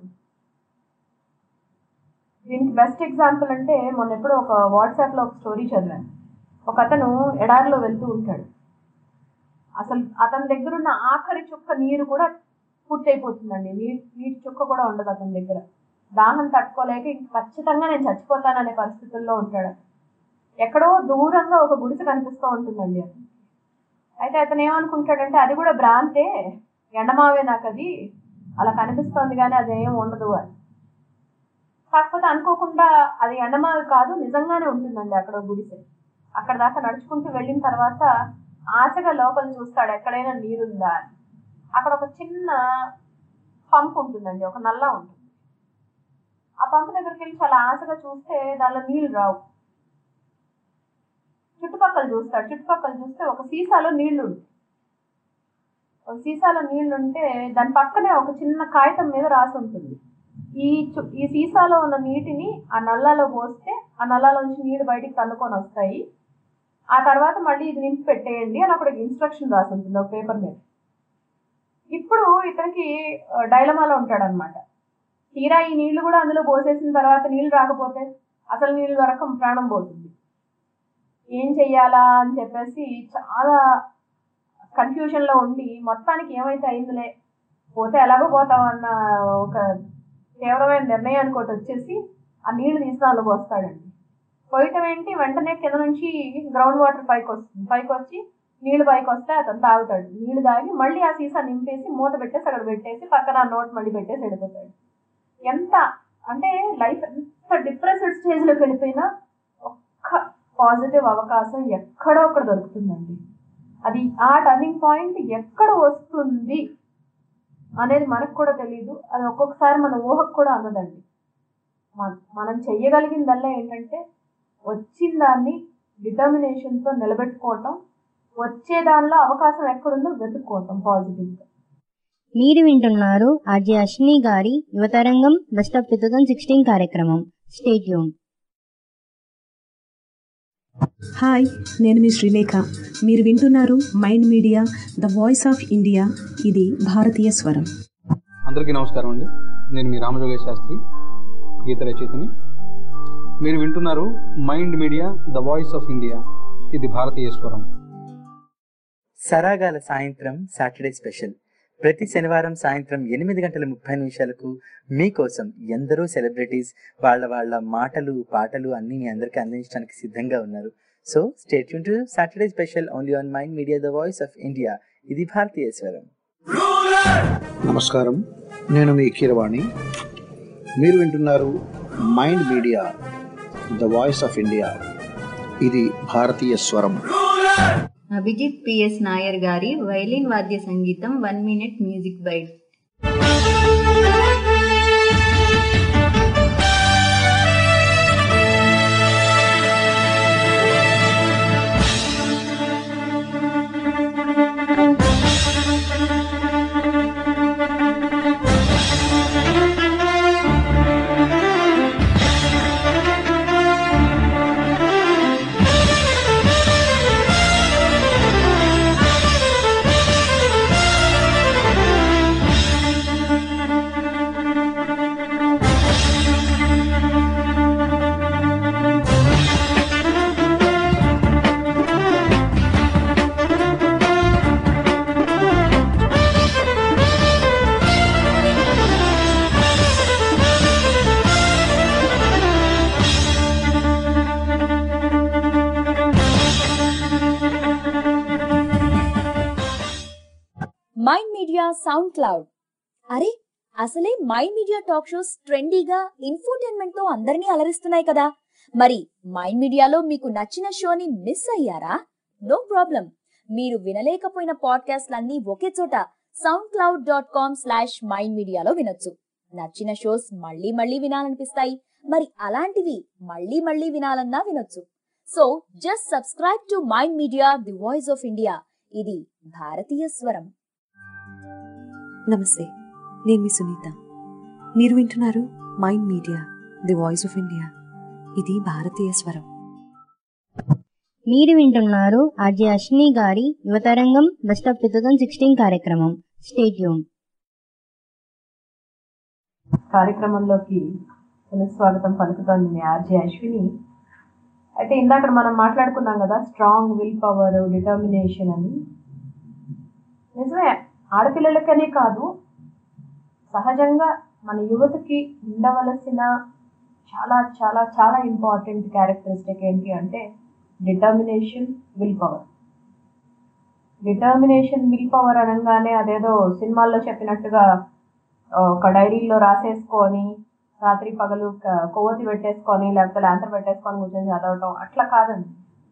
దీనికి బెస్ట్ ఎగ్జాంపుల్ అంటే మొన్న ఎప్పుడో ఒక వాట్సాప్లో ఒక స్టోరీ చదివాను ఒక అతను ఎడారిలో వెళ్తూ ఉంటాడు అసలు అతని దగ్గర ఉన్న ఆఖరి చుక్క నీరు కూడా పూర్తయిపోతుందండి నీరు నీటి చుక్క కూడా ఉండదు అతని దగ్గర దాహం తట్టుకోలేక ఇంక ఖచ్చితంగా నేను చచ్చిపోతాననే పరిస్థితుల్లో ఉంటాడు అతను. ఎక్కడో దూరంగా ఒక గుడిసె కనిపిస్తూ ఉంటుందండి అతను అయితే అతను ఏమనుకుంటాడంటే అది కూడా భ్రాంతే ఎండమావే నాకు అది అలా కనిపిస్తోంది కానీ అదేం ఉండదు అని కాకపోతే అనుకోకుండా అది ఎండమావి కాదు నిజంగానే ఉంటుందండి అక్కడ ఒక గుడిసె అక్కడ దాకా నడుచుకుంటూ వెళ్ళిన తర్వాత ఆశగా లోపల చూస్తాడు ఎక్కడైనా నీరుందా అని అక్కడ ఒక చిన్న పంప్ ఉంటుందండి ఒక నల్ల ఉంటుంది ఆ పంపు దగ్గరికి వెళ్ళి చాలా ఆశగా చూస్తే దానిలో నీళ్లు రావు చుట్టుపక్కల చూస్తాడు చుట్టుపక్కల చూస్తే ఒక సీసాలో నీళ్లు ఉంటాయి ఒక సీసాలో నీళ్లు ఉంటే దాని పక్కనే ఒక చిన్న కాగితం మీద రాసి ఉంటుంది ఈ చు- ఈ సీసాలో ఉన్న నీటిని ఆ నల్లాలో పోస్తే ఆ నల్లాలోంచి నీళ్లు బయటికి తన్నుకొని వస్తాయి ఆ తర్వాత మళ్ళీ ఇది నింపి పెట్టేయండి అని అక్కడ ఇన్స్ట్రక్షన్ రాసి ఉంటుంది ఒక పేపర్ మీద ఇప్పుడు ఇతనికి డైలమాలో ఉంటాడు అనమాట తీరా ఈ నీళ్లు కూడా అందులో పోసేసిన తర్వాత నీళ్లు రాకపోతే అసలు నీళ్లు దొరక ప్రాణం పోతుంది ఏం చెయ్యాలా అని చెప్పేసి చాలా కన్ఫ్యూజన్ లో ఉండి మొత్తానికి ఏమైతే అయిందిలే పోతే ఎలాగో పోతాం అన్న ఒక తీవ్రమైన నిర్ణయానికి ఒకటి వచ్చేసి ఆ నీళ్లు తీసి దానిలో పోస్తాడండి పోయటం ఏంటి వెంటనే కింద నుంచి గ్రౌండ్ వాటర్ పైకి వస్తుంది పైకి వచ్చి నీళ్లు పైకి వస్తే అతను తాగుతాడు నీళ్లు తాగి మళ్ళీ ఆ సీసా నింపేసి మూత పెట్టేసి అక్కడ పెట్టేసి పక్కన ఆ నోట్ మళ్ళీ పెట్టేసి వెళ్ళిపోతాడు ఎంత అంటే లైఫ్ ఎంత డిప్రెస్డ్ స్టేజ్లోకి వెళ్ళిపోయినా ఒక్క పాజిటివ్ అవకాశం ఎక్కడో ఒకటి దొరుకుతుందండి అది ఆ టర్నింగ్ పాయింట్ ఎక్కడ వస్తుంది అనేది మనకు కూడా తెలియదు అది ఒక్కొక్కసారి మన ఊహకు కూడా అందదండి మన- మనం చెయ్యగలిగిందల్లా ఏంటంటే వచ్చిన దాన్ని డిటర్మినేషన్తో నిలబెట్టుకోవటం వచ్చే దానిలో అవకాశం ఎక్కడుందో వెతుక్కోవటం పాజిటివ్గా మీరు వింటున్నారు ఆర్జే అశ్విని గారి Yuvatarangam best of two thousand sixteen కార్యక్రమం స్టేట్యూన్ హాయ్ నేను మీ శ్రీలేఖ మీరు వింటున్నారు Mind Media the voice of India ఇది భారతీయ స్వరం అందరికీ నమస్కారం అండి నేను మీ రామజోగేశ్ శాస్త్రి గీత రచయితని మీరు వింటున్నారు Mind Media the voice of India ఇది భారతీయ స్వరం సరాగాల సాయంత్రం సాటర్డే స్పెషల్ ప్రతి శనివారం సాయంత్రం ఎనిమిది గంటల ముప్పై నిమిషాలకు మీకోసం ఎందరో సెలబ్రిటీస్ వాళ్ళ వాళ్ళ మాటలు పాటలు అన్ని మీ అందరికీ అందించడానికి సిద్ధంగా ఉన్నారు సో స్టేట్ యూన్ to Saturday special only on Mind Media the voice of India ఇది భారతీయ స్వరం నమస్కారం నేను మీ కీరవాణి మీరు వింటున్నారు Mind Media the voice of India ఇది భారతీయ స్వరం అభిజిత్ పిఎస్ నాయర్ గారి వైలిన్ వాద్య సంగీతం one minute music bite Mind Media SoundCloud అరే అసలే మైండ్ మీడియా టాక్ షోస్ ట్రెండీగా ఇన్ఫోటైన్మెంట్ తో అందరినీ అలరిస్తున్నాయి కదా మరి మైండ్ మీడియాలో మీకు నచ్చిన షోని మిస్ అయ్యారా నో ప్రాబ్లం మీరు వినలేకపోయిన పాడ్కాస్ట్లన్నీ ఒకే చోట SoundCloud dot com slash mind మీడియాలో వినొచ్చు నచ్చిన షోస్ మళ్ళీ మళ్ళీ వినాలనిపిస్తాయి మరి అలాంటివి మళ్ళీ మళ్ళీ వినాలన్నా వినొచ్చు so just subscribe to Mind Media the voice of India ఇది భారతీయ స్వరం నమస్తే నేను మీ సునీత మీరు వింటున్నారు Mind Media the voice of India ఇది భారతీయ స్వరం మీరు వింటున్నారు ఆర్జే అశ్విని గారి Yuvatarangam best of two thousand sixteen కార్యక్రమం స్టేట్ యూన్ కార్యక్రమంలోకి పునఃస్వాగతం పలుకుతోంది మీ ఆర్జే అశ్విని అయితే ఇందాక మనం మాట్లాడుకున్నాం కదా స్ట్రాంగ్ విల్ పవర్ డిటర్మినేషన్ అని నిజమే ఆడపిల్లలకనే కాదు సహజంగా మన యువతకి ఉండవలసిన చాలా చాలా చాలా ఇంపార్టెంట్ క్యారెక్టరిస్టిక్ ఏంటి అంటే determination will power determination will power అనగానే అదేదో సినిమాల్లో చెప్పినట్టుగా ఒక డైరీలో రాసేసుకొని రాత్రి పగలు క- కొవ్వొత్తి పెట్టేసుకొని లేకపోతే ల్యాంతర్ పెట్టేసుకొని కూర్చొని చదవటం అట్లా కాదండి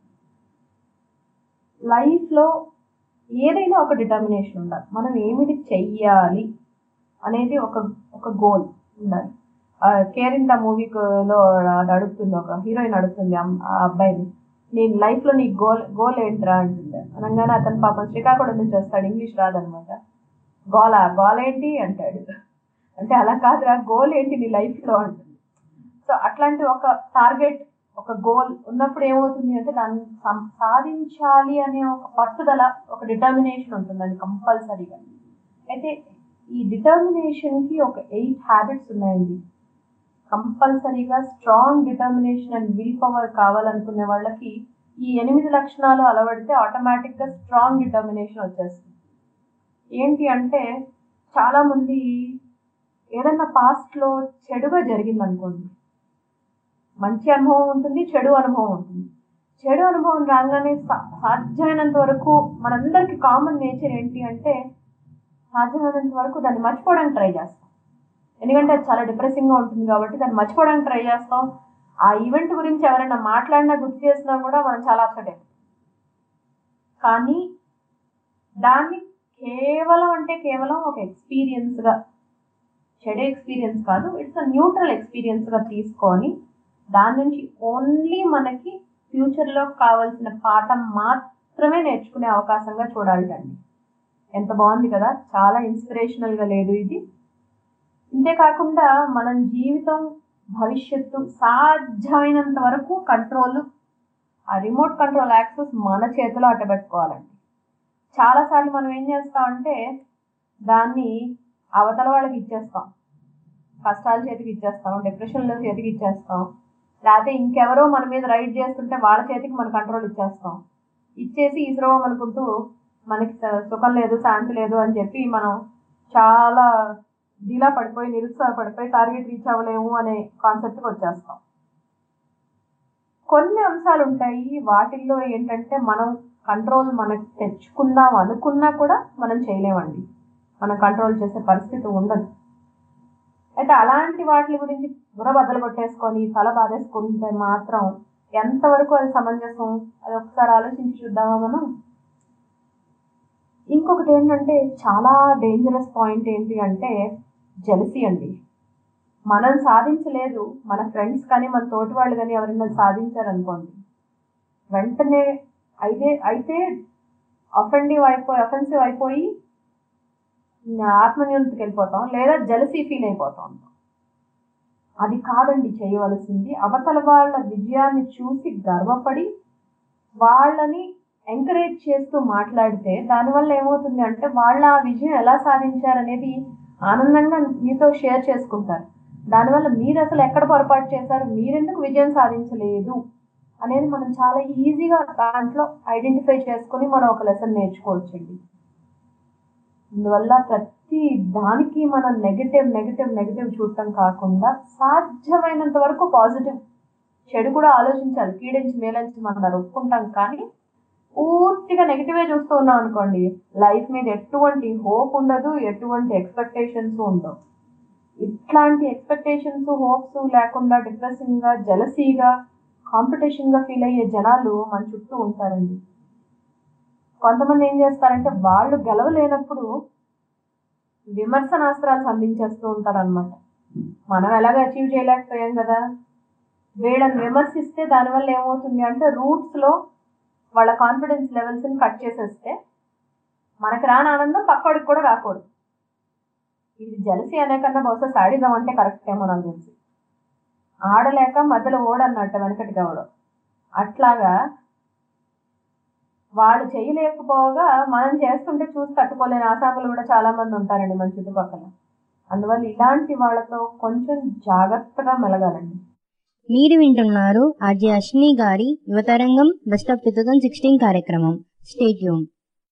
లైఫ్లో ఏదైనా ఒక డిటర్మినేషన్ ఉండాలి మనం ఏమిటి చెయ్యాలి అనేది ఒక ఒక గోల్ ఉండాలి కేరింత మూవీలో అడుగుతుంది ఒక హీరోయిన్ అడుగుతుంది అమ్- ఆ అబ్బాయిని నేను లైఫ్లో నీ గోల్ గోల్ ఏంట్రా అంటుంది అనగానే అతను పాపం శ్రీకాకుళం నుంచి వస్తాడు ఇంగ్లీష్ రాదనమాట గోల గోల్ ఏంటి అంటాడు అంటే అలా కాదురా గోల్ ఏంటి నీ లైఫ్లో అంటుంది సో అట్లాంటి ఒక టార్గెట్ ఒక గోల్ ఉన్నప్పుడు ఏమవుతుంది అంటే దాన్ని సం- సాధించాలి అనే ఒక పట్టుదల ఒక డిటర్మినేషన్ ఉంటుందండి కంపల్సరీగా అయితే ఈ డిటర్మినేషన్కి ఒక ఎయిట్ హ్యాబిట్స్ ఉన్నాయండి కంపల్సరీగా strong determination and will power కావాలనుకునే వాళ్ళకి ఈ ఎనిమిది లక్షణాలు అలవడితే ఆటోమేటిక్గా స్ట్రాంగ్ డిటర్మినేషన్ వచ్చేస్తుంది ఏంటి అంటే చాలామంది ఏదన్నా పాస్ట్లో చెడుగా జరిగింది అనుకోండి మంచి అనుభవం ఉంటుంది చెడు అనుభవం ఉంటుంది చెడు అనుభవం రాగానే సా- సాధ్యమైనంత వరకు మనందరికి కామన్ నేచర్ ఏంటి అంటే సాధ్యమైనంత వరకు దాన్ని మర్చిపోవడానికి ట్రై చేస్తాం ఎందుకంటే అది చాలా డిప్రెసింగ్గా ఉంటుంది కాబట్టి దాన్ని మర్చిపోవడానికి ట్రై చేస్తాం ఆ ఈవెంట్ గురించి ఎవరైనా మాట్లాడినా గుర్తు చేసినా కూడా మనం చాలా అప్సెట్ అయిపోతాం కానీ దాన్ని కేవలం అంటే కేవలం ఒక ఎక్స్పీరియన్స్గా చెడు ఎక్స్పీరియన్స్ కాదు ఇట్స్ అ న్యూట్రల్ ఎక్స్పీరియన్స్గా తీసుకొని దాని నుంచి ఓన్లీ మనకి ఫ్యూచర్లో కావాల్సిన పాఠం మాత్రమే నేర్చుకునే అవకాశంగా చూడాలి అండి ఎంత బాగుంది కదా చాలా ఇన్స్పిరేషనల్గా లేదు ఇది ఇంతేకాకుండా మనం జీవితం భవిష్యత్తు సాధ్యమైనంత వరకు కంట్రోల్ ఆ రిమోట్ కంట్రోల్ యాక్సెస్ మన చేతిలో అట్టబెట్టుకోవాలండి చాలాసార్లు మనం ఏం చేస్తామంటే దాన్ని అవతల వాళ్ళకి ఇచ్చేస్తాం కష్టాల చేతికి ఇచ్చేస్తాం డిప్రెషన్లో చేతికి ఇచ్చేస్తాం లేకపోతే ఇంకెవరో మన మీద రైడ్ చేస్తుంటే వాళ్ళ చేతికి మన కంట్రోల్ ఇచ్చేస్తాం ఇచ్చేసి ఇసురవం అనుకుంటూ మనకి స- సుఖం లేదు శాంతి లేదు అని చెప్పి మనం చాలా డీలా పడిపోయి నిరుత్సాహపడిపోయి టార్గెట్ రీచ్ అవ్వలేము అనే కాన్సెప్ట్కి వచ్చేస్తాం కొన్ని అంశాలు ఉంటాయి వాటిల్లో ఏంటంటే మనం కంట్రోల్ మనకి తెచ్చుకుందాం అనుకున్నా కూడా మనం చేయలేమండి మనం కంట్రోల్ చేసే పరిస్థితి ఉండదు అయితే అలాంటి వాటి గురించి బుర్ర బద్దలు కొట్టేసుకొని తల బాధేసుకుంటే మాత్రం ఎంతవరకు అది సమంజసం అది ఒకసారి ఆలోచించి చూద్దామా మనం ఇంకొకటి ఏంటంటే చాలా డేంజరస్ పాయింట్ ఏంటి అంటే జెలసీ అండి మనం సాధించలేదు మన ఫ్రెండ్స్ కానీ మన తోటి వాళ్ళు కానీ ఎవరైనా సాధించారనుకోండి వెంటనే అయితే అయితే అఫెండివ్ అయిపోయి అఫెన్సివ్ అయిపోయి ఆత్మన్యూనతకి వెళ్ళిపోతాం లేదా జలసీ ఫీల్ అయిపోతాం అది కాదండి చేయవలసింది అవతల వాళ్ళ విజయాన్ని చూసి గర్వపడి వాళ్ళని ఎంకరేజ్ చేస్తూ మాట్లాడితే దానివల్ల ఏమవుతుంది అంటే వాళ్ళ ఆ విజయం ఎలా సాధించారనేది ఆనందంగా మీతో షేర్ చేసుకుంటారు దానివల్ల మీరు అసలు ఎక్కడ పొరపాటు చేశారు మీరెందుకు విజయం సాధించలేదు అనేది మనం చాలా ఈజీగా దాంట్లో ఐడెంటిఫై చేసుకొని మనం ఒక లెసన్ నేర్చుకోవచ్చండి అందువల్ల ప్రతి దానికి మనం నెగటివ్ నెగటివ్ నెగటివ్ చూడటం కాకుండా సాధ్యమైనంత వరకు పాజిటివ్ చెడు కూడా ఆలోచించాలి కీడించి మేలంచి మనం ఒప్పుకుంటాం కానీ పూర్తిగా నెగిటివే చూస్తూ ఉన్నాం అనుకోండి లైఫ్ మీద ఎటువంటి హోప్ ఉండదు ఎటువంటి ఎక్స్పెక్టేషన్స్ ఉండవు ఇట్లాంటి ఎక్స్పెక్టేషన్స్ హోప్స్ లేకుండా డిప్రెసింగ్ గా జలసీగా కాంపిటీషన్ గా ఫీల్ అయ్యే జనాలు మన చుట్టూ ఉంటారండి కొంతమంది ఏం చేస్తారంటే వాళ్ళు గెలవలేనప్పుడు విమర్శనాస్త్రాలు సంధించేస్తూ ఉంటారన్నమాట మనం ఎలాగ అచీవ్ చేయలేకపోయాం కదా వీళ్ళని విమర్శిస్తే దానివల్ల ఏమవుతుంది అంటే రూట్స్ లో వాళ్ళ కాన్ఫిడెన్స్ లెవెల్స్ ని కట్ చేసేస్తే మనకి రాని ఆనందం పక్కోడికి కూడా రాకూడదు ఇది జలసి అనే కన్నా బహుశా సాడిజం అంటే కరెక్ట్ ఏమో నాకు తెలిసి ఆడలేక మధ్యలో ఓడన్నట్టు వెనకటి కావడం అట్లాగా వాళ్ళు చేయలేకపోగా మనం చేస్తుంటే చూసి తట్టుకోలేని ఆశాపులు కూడా చాలా మంది ఉంటారండి మన చుట్టుపక్కల అందువల్ల ఇలాంటి వాళ్ళతో కొంచెం జాగ్రత్తగా మెలగాలండి మీరు వింటున్నారు ఆర్జే అశ్విని గారి Yuvatarangam best of two thousand sixteen కార్యక్రమం స్టేట్యూన్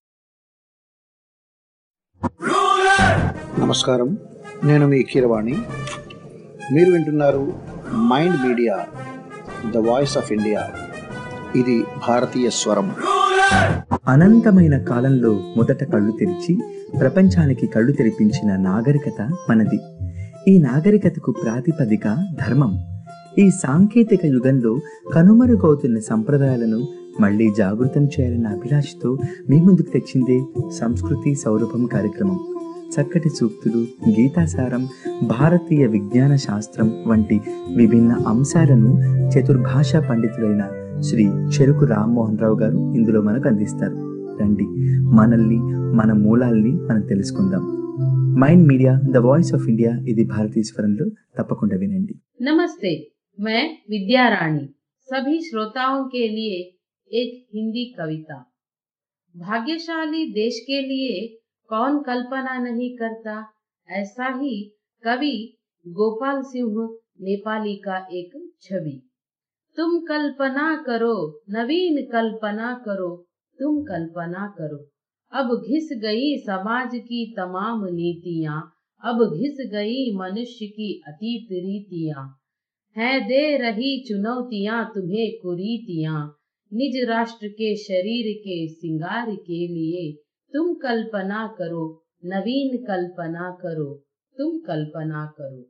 నమస్కారం నేను మీ కీరవాణి మీరు వింటున్నారు Mind Media the voice of India ఇది భారతీయ స్వరం అనంతమైన కాలంలో మొదట కళ్ళు తెరిచి ప్రపంచానికి కళ్ళు తెరిపించిన నాగరికత మనది ఈ నాగరికతకు ప్రాతిపదిక ధర్మం ఈ సాంకేతిక యుగంలో కనుమరుగవుతున్న సంప్రదాయాలను మళ్ళీ జాగృతం చేయాలన్న అభిలాషతో మీ ముందుకు తెచ్చిందే సంస్కృతి సౌరభం కార్యక్రమం చక్కటి సూక్తులు గీతాసారం భారతీయ విజ్ఞాన శాస్త్రం వంటి విభిన్న అంశాలను చతుర్భాషా పండితులైన శ్రీ చెరుకు రామ్మోహన్ రావు గారు ఇందులో మనకు అందిస్తారు రండి మనల్ని మన మూలాల్ని మనం తెలుసుకుందాం Mind Media the voice of India ఇది భారతీయ స్వరంలో తప్పకుండా వినండి नमस्ते मैं विद्या रानी सभी श्रोताओं के लिए एक हिंदी कविता भाग्यशाली देश के लिए कौन कल्पना नहीं करता ऐसा ही कवि गोपाल सिंह नेपाली का एक छवि तुम कल्पना करो नवीन कल्पना करो तुम कल्पना करो अब घिस गई समाज की तमाम नीतियां अब घिस गई मनुष्य की अतीत रीतियां है दे रही चुनौतियां तुम्हें कुरीतियां निज राष्ट्र के शरीर के सिंगार के लिए तुम कल्पना करो नवीन कल्पना करो तुम कल्पना करो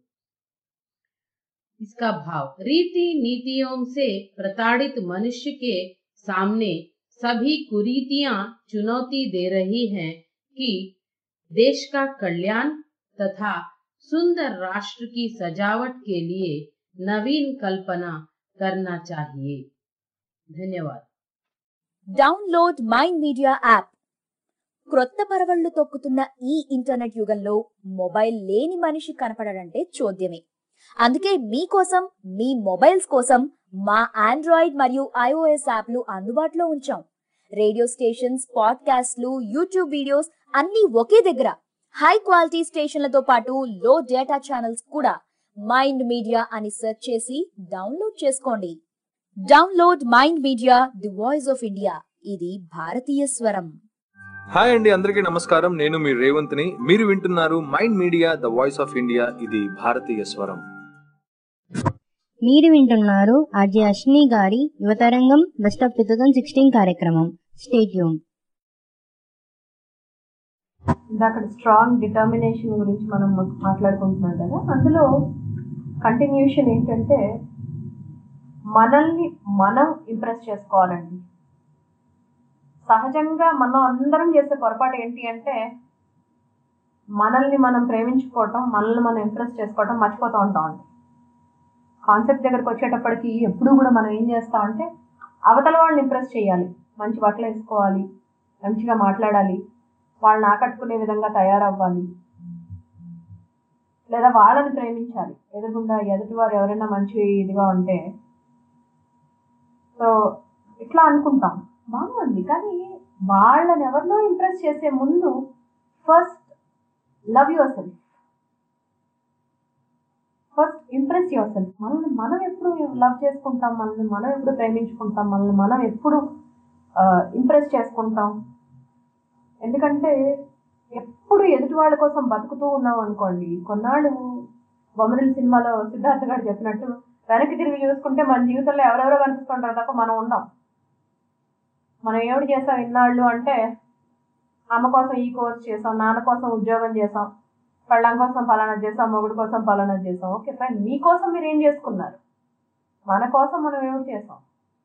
इसका भाव रीति नीतियों से प्रताड़ित मनुष्य के सामने सभी कुरीतियां चुनौती दे रही हैं कि देश का कल्याण तथा सुंदर राष्ट्र की सजावट के लिए नवीन कल्पना करना चाहिए धन्यवाद డౌన్లోడ్ మైండ్ మీడియా యాప్ క్రొత్త పరవళ్లు తొక్కుతున్న ఈ ఇంటర్నెట్ యుగంలో మొబైల్ లేని మనిషి కనపడడంటే చోద్యమే అందుకే మీకోసం మీ మొబైల్స్ కోసం మా ఆండ్రాయిడ్ మరియు ఐఓఎస్ యాప్లు అందుబాటులో ఉంచాం రేడియో స్టేషన్స్ పాడ్కాస్ట్లు యూట్యూబ్ వీడియోస్ అన్నీ ఒకే దగ్గర హై క్వాలిటీ స్టేషన్లతో పాటు లో డేటా ఛానల్స్ కూడా మైండ్ మీడియా అని సెర్చ్ చేసి డౌన్లోడ్ చేసుకోండి download Mind Media the voice of India ఇది భారతీయ స్వరం హాయ్ అండి అందరికీ నమస్కారం నేను మీ రేవంత్ని మీరు వింటున్నారు Mind Media the voice of India ఇది భారతీయ స్వరం మీరు వింటున్నారు ఆర్జే అశ్విని గారి Yuvatarangam best of two thousand sixteen కార్యక్రమం స్టేట్యూన్ ఇందాక స్ట్రాంగ్ డిటర్మినేషన్ గురించి మనం మాట్లాడుకుంటున్నాం కదా అందులో కంటిన్యూషన్ ఏంటంటే మనల్ని మనం ఇంప్రెస్ చేసుకోవాలండి సహజంగా మనం అందరం చేసే పొరపాటు ఏంటి అంటే మనల్ని మనం ప్రేమించుకోవటం మనల్ని మనం ఇంప్రెస్ చేసుకోవటం మర్చిపోతూ ఉంటాం అండి కాన్సెప్ట్ దగ్గరకు వచ్చేటప్పటికి ఎప్పుడూ కూడా మనం ఏం చేస్తామంటే అవతల వాళ్ళని ఇంప్రెస్ చేయాలి మంచి బట్టలు వేసుకోవాలి మంచిగా మాట్లాడాలి వాళ్ళని ఆకట్టుకునే విధంగా తయారవ్వాలి లేదా వాళ్ళని ప్రేమించాలి ఎదురుగుండా ఎదుటివారు ఎవరైనా మంచి ఇదిగా ఉంటే సో ఇట్లా అనుకుంటాం బాగుంది కానీ వాళ్ళని ఎవరినో ఇంప్రెస్ చేసే ముందు first love yourself first impress yourself మనల్ని మనం ఎప్పుడు లవ్ చేసుకుంటాం మనల్ని మనం ఎప్పుడు ప్రేమించుకుంటాం మనల్ని మనం ఎప్పుడు ఇంప్రెస్ చేసుకుంటాం ఎందుకంటే ఎప్పుడు ఎదుటి వాళ్ళ కోసం బతుకుతూ ఉన్నాం అనుకోండి కొన్నాళ్ళు బొమ్మరిల్ సినిమాలో సిద్ధార్థ గారు చెప్పినట్టు వెనక్కి తిరిగి చూసుకుంటే మన జీవితంలో ఎవరెవరో కనిపిస్తుంటారు తప్ప మనం ఉండం మనం ఏమిటి చేసాం ఇన్నాళ్ళు అంటే అమ్మ కోసం ఈ కోర్స్ చేసాం నాన్న కోసం ఉద్యోగం చేసాం పెళ్ళం కోసం పలానా చేసాం మొగుడు కోసం పలానా చేసాం ఓకే ఫైన్ మీకోసం మీరు ఏం చేసుకున్నారు మన కోసం మనం ఏమిటి చేసాం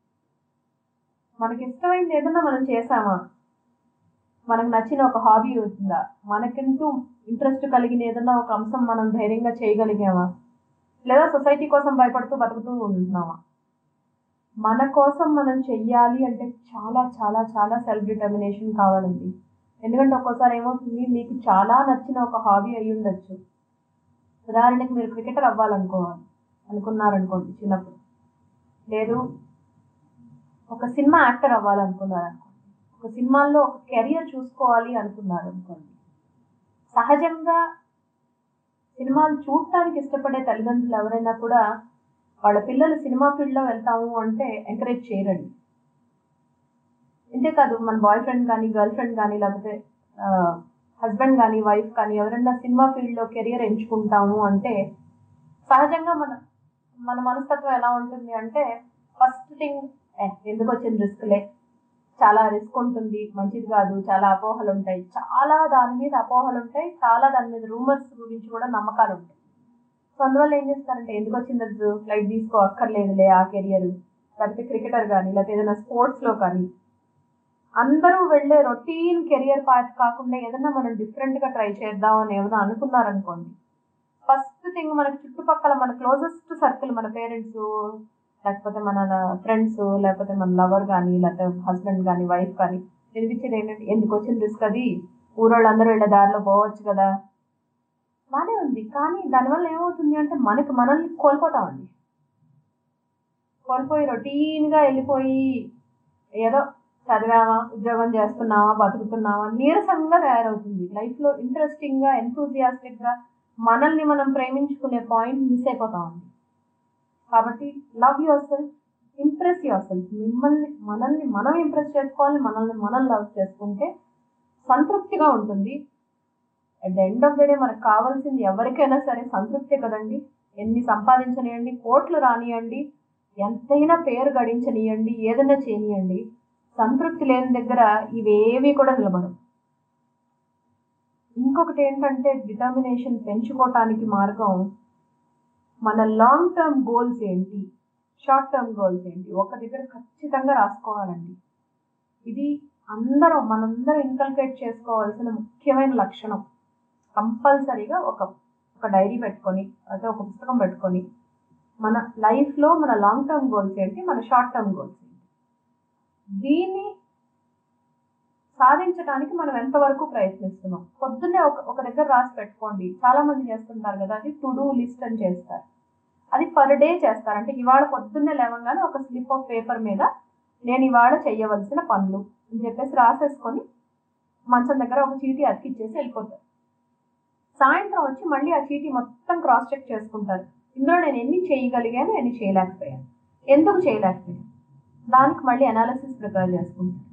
మనకి ఇష్టమైంది ఏదన్నా మనం చేసామా మనకు నచ్చిన ఒక హాబీ ఉందా మనకంటూ ఇంట్రెస్ట్ కలిగిన ఏదన్నా ఒక అంశం మనం ధైర్యంగా చేయగలిగామా లేదా సొసైటీ కోసం భయపడుతూ బతుకుతూ ఉంటున్నామా మన కోసం మనం చెయ్యాలి అంటే చాలా చాలా చాలా సెల్ఫ్ డిటర్మినేషన్ కావాలండి ఎందుకంటే ఒక్కోసారి ఏమవుతుంది మీకు చాలా నచ్చిన ఒక హాబీ అయి ఉండొచ్చు ఉదాహరణకి మీరు క్రికెటర్ అవ్వాలనుకోవాలి అనుకున్నారనుకోండి చిన్నప్పుడు లేదు ఒక సినిమా యాక్టర్ అవ్వాలనుకున్నారు అనుకోండి ఒక సినిమాల్లో ఒక కెరియర్ చూసుకోవాలి అనుకున్నారు అనుకోండి సహజంగా సినిమాలు చూడటానికి ఇష్టపడే తల్లిదండ్రులు ఎవరైనా కూడా వాళ్ళ పిల్లలు సినిమా ఫీల్డ్లో వెళ్తాము అంటే ఎంకరేజ్ చేయరండి ఇంతేకాదు మన బాయ్ ఫ్రెండ్ కానీ గర్ల్ ఫ్రెండ్ కానీ లేకపోతే హస్బెండ్ కానీ వైఫ్ కానీ ఎవరైనా సినిమా ఫీల్డ్లో కెరియర్ ఎంచుకుంటాము అంటే సహజంగా మన మన మనస్తత్వం ఎలా ఉంటుంది అంటే ఫస్ట్ థింగ్ ఎందుకు వచ్చింది రిస్క్లే చాలా రిస్క్ ఉంటుంది మంచిది కాదు చాలా అపోహలు ఉంటాయి చాలా దాని మీద అపోహలు ఉంటాయి చాలా దాని మీద రూమర్స్ గురించి కూడా నమ్మకాలు ఉంటాయి సో అందువల్ల ఏం చేస్తారంటే ఎందుకు వచ్చింది లైట్ తీసుకో అక్కర్లేదులే ఆ కెరియర్ లేకపోతే క్రికెటర్ కానీ లేకపోతే ఏదైనా స్పోర్ట్స్లో కానీ అందరూ వెళ్ళే రొటీన్ కెరియర్ పాత్ కాకుండా ఏదైనా మనం డిఫరెంట్గా ట్రై చేద్దాం అని ఏమైనా అనుకున్నారనుకోండి ఫస్ట్ థింగ్ మనకి చుట్టుపక్కల మన క్లోజెస్ట్ సర్కిల్ మన పేరెంట్స్ లేకపోతే మన ఫ్రెండ్స్ లేకపోతే మన లవర్ కానీ లేకపోతే హస్బెండ్ కానీ వైఫ్ కానీ వినిపించేది ఏంటంటే ఎందుకు వచ్చిన రిస్క్ అది ఊరోళ్ళందరూ వెళ్ళే దారిలో పోవచ్చు కదా బాగానే ఉంది కానీ దానివల్ల ఏమవుతుంది అంటే మనకి మనల్ని కోల్పోతామండి కోల్పోయి రొటీన్గా వెళ్ళిపోయి ఏదో చదివామా ఉద్యోగం చేస్తున్నావా బతుకుతున్నావా నీరసంగా తయారవుతుంది లైఫ్లో ఇంట్రెస్టింగ్గా ఎంతూజియాస్టిక్గా మనల్ని మనం ప్రేమించుకునే పాయింట్ మిస్ అయిపోతామండి కాబట్టి love yourself impress yourself మిమ్మల్ని మనల్ని మనం ఇంప్రెస్ చేసుకోవాలి మనల్ని మనం లవ్ చేసుకుంటే సంతృప్తిగా ఉంటుంది at the end of the day మనకు కావాల్సింది ఎవరికైనా సరే సంతృప్తి కదండి ఎన్ని సంపాదించనియండి కోట్లు రానియండి ఎంతైనా పేరు గడించనియండి ఏదైనా చేయనియండి సంతృప్తి లేని దగ్గర ఇవేవి కూడా నిలబడవు ఇంకొకటి ఏంటంటే డిటర్మినేషన్ పెంచుకోవటానికి మార్గం మన లాంగ్ టర్మ్ గోల్స్ ఏంటి షార్ట్ టర్మ్ గోల్స్ ఏంటి ఒక దగ్గర ఖచ్చితంగా రాసుకోవాలండి ఇది అందరం మనందరం ఇన్కల్కేట్ చేసుకోవాల్సిన ముఖ్యమైన లక్షణం కంపల్సరీగా ఒక ఒక డైరీ పెట్టుకొని అయితే ఒక పుస్తకం పెట్టుకొని మన లైఫ్లో మన లాంగ్ టర్మ్ గోల్స్ ఏంటి మన షార్ట్ టర్మ్ గోల్స్ ఏంటి దీన్ని సాధించడానికి మనం ఎంతవరకు ప్రయత్నిస్తున్నాం పొద్దున్నే ఒక ఒక దగ్గర రాసి పెట్టుకోండి చాలా మంది చేస్తుంటారు కదా అది టు డూ లిస్ట్ అని చేస్తారు అది పర్ డే చేస్తారు అంటే ఇవాళ పొద్దున్నే లేవగానే ఒక స్లిప్ ఆఫ్ పేపర్ మీద నేను ఇవాళ చేయవలసిన పనులు అని చెప్పేసి రాసేసుకొని మంచం దగ్గర ఒక చీటీ అతికిచ్చేసి వెళ్ళిపోతారు సాయంత్రం వచ్చి మళ్ళీ ఆ చీటీ మొత్తం క్రాస్ చెక్ చేసుకుంటారు ఇందులో నేను ఎన్ని చేయగలిగాను ఎన్ని చేయలేకపోయాను ఎందుకు చేయలేకపోయాను దానికి మళ్ళీ అనాలిసిస్ ప్రిపేర్ చేసుకుంటాను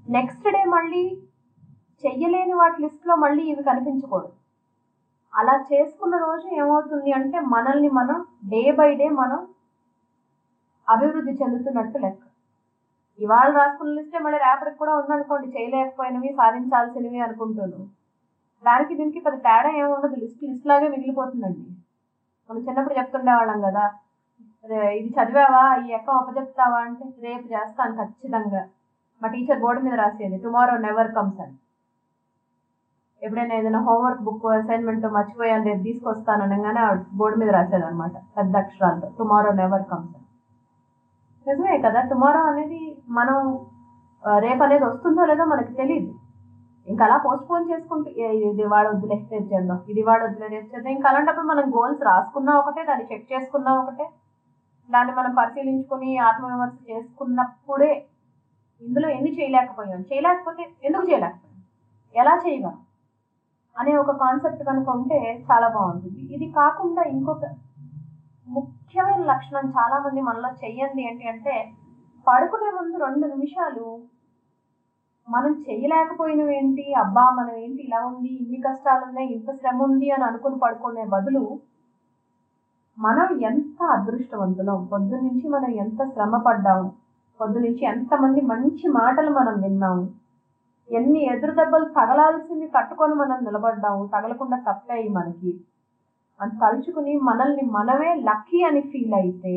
నెక్స్ట్ డే మళ్ళీ చెయ్యలేని వాటి లిస్ట్లో మళ్ళీ ఇవి కనిపించకూడదు అలా చేసుకున్న రోజు ఏమవుతుంది అంటే మనల్ని మనం డే బై డే మనం అభివృద్ధి చెందుతున్నట్టు లెక్క ఇవాళ రాసుకున్న లిస్టే మళ్ళీ రేపటికి కూడా ఉందనుకోండి చేయలేకపోయినవి సాధించాల్సినవి అనుకుంటున్నాను దానికి దీనికి పెద్ద తేడా ఏమి ఉండదు లిస్ట్ లిస్ట్ లాగే మిగిలిపోతుందండి మనం చిన్నప్పుడు చెప్తుండేవాళ్ళం కదా రే- ఇది చదివావా ఈ ఎక్క అప్పచెప్తావా అంటే రేపు చేస్తాను ఖచ్చితంగా మా టీచర్ బోర్డు మీద రాసేది టుమారో నెవర్ కమ్స్ అని ఎప్పుడైనా ఏదైనా హోంవర్క్ బుక్ అసైన్మెంట్ మర్చిపోయాను రేపు తీసుకొస్తాను అనగానే బోర్డు మీద రాసేది అనమాట పెద్ద అక్షరాలతో టుమారో నెవర్ కమ్స్ అని నిజమే కదా టుమారో అనేది మనం ఆ, రేపు అనేది వస్తుందో లేదో మనకు తెలియదు ఇంకా అలా పోస్ట్ పోన్ చేసుకుంటూ "ఏ, ఇది వాడు వద్దులే రేపు చేద్దాం ఇది వాడు వద్దులే రేపు చేద్దాం ఇంకా అలాంటప్పుడు మనం గోల్స్ రాసుకున్నా ఒకటే దాన్ని చెక్ చేసుకున్నా ఒకటే దాన్ని మనం పరిశీలించుకుని ఆత్మవిమర్శ చేసుకున్నప్పుడే ఇందులో ఎన్ని చేయలేకపోయాం చేయలేకపోతే ఎందుకు చేయలేకపోయాం ఎలా చేయగలం అనే ఒక కాన్సెప్ట్ కనుక ఉంటే చాలా బాగుంటుంది ఇది కాకుండా ఇంకొక ముఖ్యమైన లక్షణం చాలా మంది మనలో చెయ్యండి ఏంటి అంటే పడుకునే ముందు రెండు నిమిషాలు మనం చేయలేకపోయినవి ఏంటి అబ్బా మనం ఏంటి ఇలా ఉంది ఇన్ని కష్టాలు ఉన్నాయి ఇంత శ్రమ ఉంది అని అనుకుని పడుకునే బదులు మనం ఎంత అదృష్టవంతులం పొద్దు నుంచి మనం ఎంత శ్రమ పడ్డాము పొద్దు నుంచి ఎంతమంది మంచి మాటలు మనం విన్నాము ఎన్ని ఎదురు దెబ్బలు తగలాల్సింది తట్టుకొని మనం నిలబడ్డాము తగలకుండా తప్పాయి మనకి అని తలుచుకుని మనల్ని మనమే లక్కీ అని ఫీల్ అయితే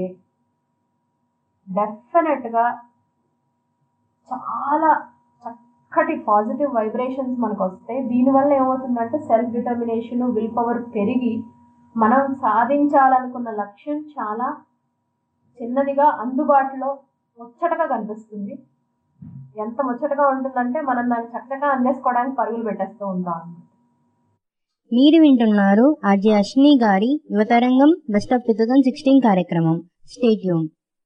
డెఫినెట్గా చాలా చక్కటి పాజిటివ్ వైబ్రేషన్స్ మనకు వస్తాయి దీనివల్ల ఏమవుతుందంటే సెల్ఫ్ డిటర్మినేషన్ విల్ పవర్ పెరిగి మనం సాధించాలనుకున్న లక్ష్యం చాలా చిన్నదిగా అందుబాటులో ముచ్చటగా కనిపిస్తుంది ఎంత ముచ్చటగా ఉంటుందంటే మనం దాన్ని చక్కగా అందేసుకోవడానికి పరుగులు పెట్టేస్తూ ఉంటాం మీరు వింటున్నారు ఆర్జే అశ్విని గారి Yuvatarangam best of two thousand sixteen కార్యక్రమం stay tuned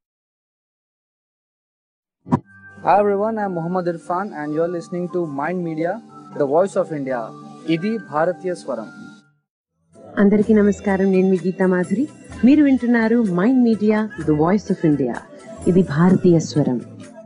Hi everyone, I'm Muhammad Irfan and you're listening to Mind Media, the voice of India. ఇది భారతీయ స్వరం అందరికీ నమస్కారం నేను మీ గీతా మాధురి మీరు వింటున్నారు Mind Media the voice of India ఇది భారతీయ స్వరం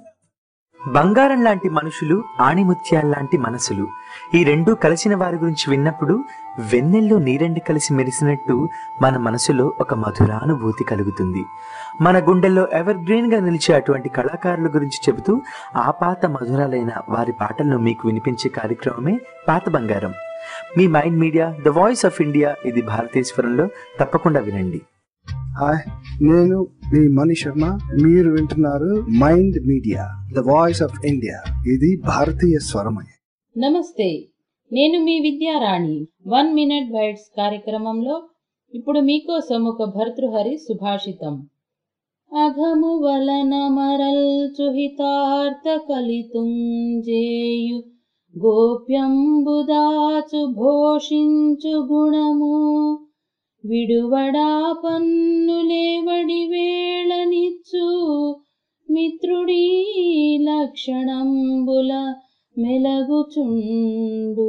బంగారం లాంటి మనుషులు ఆణిముత్యాల్లాంటి మనసులు ఈ రెండు కలిసిన వారి గురించి విన్నప్పుడు వెన్నెల్లో నీరెండు కలిసి మెరిసినట్టు మన మనసులో ఒక మధురానుభూతి కలుగుతుంది మన గుండెల్లో ఎవర్ గ్రీన్ గా నిలిచే అటువంటి కళాకారుల గురించి చెబుతూ ఆ పాత మధురాలైన వారి పాటలను మీకు వినిపించే కార్యక్రమమే పాత బంగారం మీ Mind Media the voice of India ఇది భారతీశ్వరంలో తప్పకుండా వినండి హాయ్ నేను మీ మణి శర్మ మీరు వింటున్నారు Mind Media the voice of India ఇది భారతీయ స్వరమై నమస్తే నేను మీ విద్యారాణి వన్ మినిట్ బైట్స్ కార్యక్రమంలో ఇప్పుడు మీకోసం ఒక భర్తృహరి సుభాషితం అఘము వలన మరల్చుహితార్థ కలితుంజేయు గోప్యంబుదాచు భోషించు గుణము విడువడా పన్నులేవడి వేళనిచ్చు మిత్రుడీ లక్షణంబుల మెలగుచుండు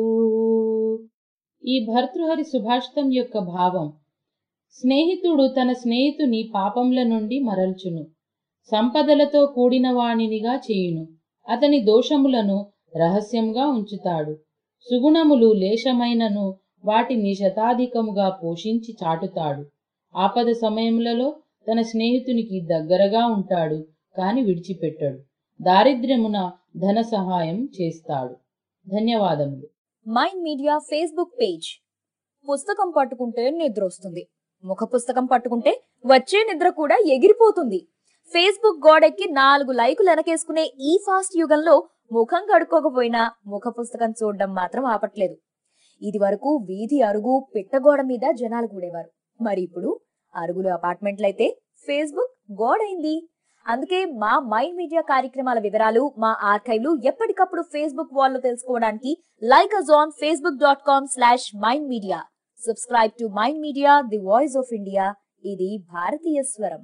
ఈ భర్తృహరి సుభాషితం యొక్క భావం స్నేహితుడు తన స్నేహితుని పాపంల నుండి మరల్చును సంపదలతో కూడిన వాణినిగా చేయును అతని దోషములను రహస్యంగా ఉంచుతాడు సుగుణములు లేశమైనను వాటిని శతాధికముగా పోషించి చాటుతాడు ఆపద సమయములలో తన స్నేహితునికి దగ్గరగా ఉంటాడు కాని విడిచిపెట్టడు దారిద్ర్యమున ధన సహాయం చేస్తాడు ధన్యవాదములు మైండ్ మీడియా ఫేస్బుక్ పేజ్ పుస్తకం పట్టుకుంటే నిద్ర వస్తుంది ముఖ పుస్తకం పట్టుకుంటే వచ్చే నిద్ర కూడా ఎగిరిపోతుంది ఫేస్బుక్ గోడెక్కి నాలుగు లైకులు వెనకేసుకునే ఈ ఫాస్ట్ యుగంలో ముఖం కడుక్కోకపోయినా ముఖ పుస్తకం చూడడం మాత్రం ఆపట్లేదు ఇది వరకు వీధి అరుగు పిట్టగోడ మీద జనాలు కూడేవారు మరి ఇప్పుడు అరుగులు అపార్ట్మెంట్లయితే ఫేస్బుక్ గోడైంది అందుకే మా మైండ్ మీడియా కార్యక్రమాల వివరాలు మా ఆర్కైవ్లు ఎప్పటికప్పుడు ఫేస్బుక్ వాల్ లో తెలుసుకోవడానికి like us on Facebook dot com slash Mind Media subscribe to Mind Media the voice of India ఇది భారతీయ స్వరం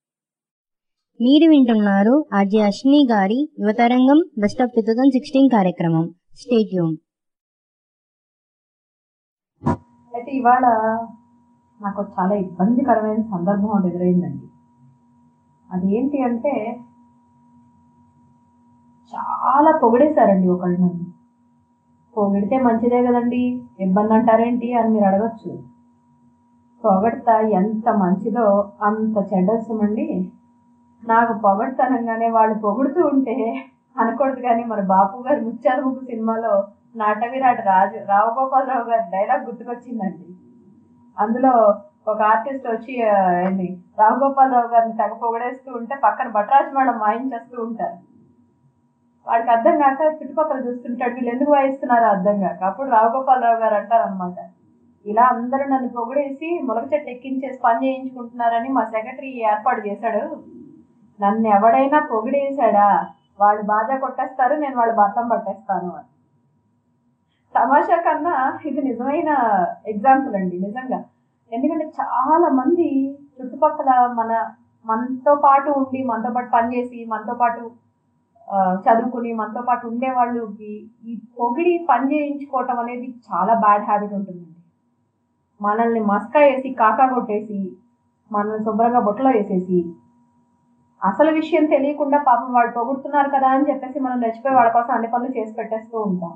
మీరు వింటున్నారు ఆర్జే అశ్విని గారి Yuvatarangam best of two thousand sixteen కార్యక్రమం స్టేట్యూన్ అయితే ఇవాళ నాకు చాలా ఇబ్బందికరమైన సందర్భం ఒకటి ఎదురైందండి అది ఏంటి అంటే చాలా పొగిడేశారండి ఒకళ్ళు నన్ను పొగిడితే మంచిదే కదండి ఇబ్బంది అంటారేంటి అని మీరు అడగచ్చు పొగడతా ఎంత మంచిదో అంత చెడ్డసమండి నాకు పొగడతనంగానే వాళ్ళు పొగుడుతూ ఉంటే అనకూడదు కానీ మన బాపు గారి ముత్యాల ముగ్గు సినిమాలో నాటవిరాట్ రాజు రావుగోపాలరావు గారి డైలాగ్ గుర్తుకొచ్చిందండి అందులో ఒక ఆర్టిస్ట్ వచ్చి ఆ, ఏంది రావుగోపాలరావు గారిని తెగ పొగడేస్తూ ఉంటే పక్కన భట్రాజు మేడం వాయించేస్తూ ఉంటారు వాడికి అర్థం కాక చుట్టుపక్కల చూస్తుంటాడు వీళ్ళు ఎందుకు వాయిస్తున్నారో అర్థం కాక అప్పుడు రావుగోపాలరావు గారు అంటారు అనమాట ఇలా అందరూ నన్ను పొగిడేసి మొలక చెట్టు ఎక్కించేసి పని చేయించుకుంటున్నారని మా సెక్రటరీ ఏర్పాటు చేశాడు నన్ను ఎవడైనా పొగిడేశాడా వాళ్ళు బాజా కొట్టేస్తారు నేను వాళ్ళ బతం పట్టేస్తాను అని తమాషా కన్నా ఇది నిజమైన ఎగ్జాంపుల్ అండి నిజంగా ఎందుకంటే చాలా మంది చుట్టుపక్కల మన మనతో పాటు ఉండి మనతో పాటు పనిచేసి మనతో పాటు ఆ, చదువుకుని మనతో పాటు ఉండే వాళ్ళకి ఈ పొగిడి పని చేయించుకోవటం అనేది చాలా బ్యాడ్ హ్యాబిట్ ఉంటుందండి మనల్ని మస్కా వేసి కాకా కొట్టేసి మనల్ని శుభ్రంగా బొట్టలో వేసేసి అసలు విషయం తెలియకుండా పాపం వాళ్ళు పొగుడుతున్నారు కదా అని చెప్పేసి మనం రెచ్చిపోయి వాళ్ళ కోసం అన్ని పనులు చేసి పెట్టేస్తూ ఉంటాం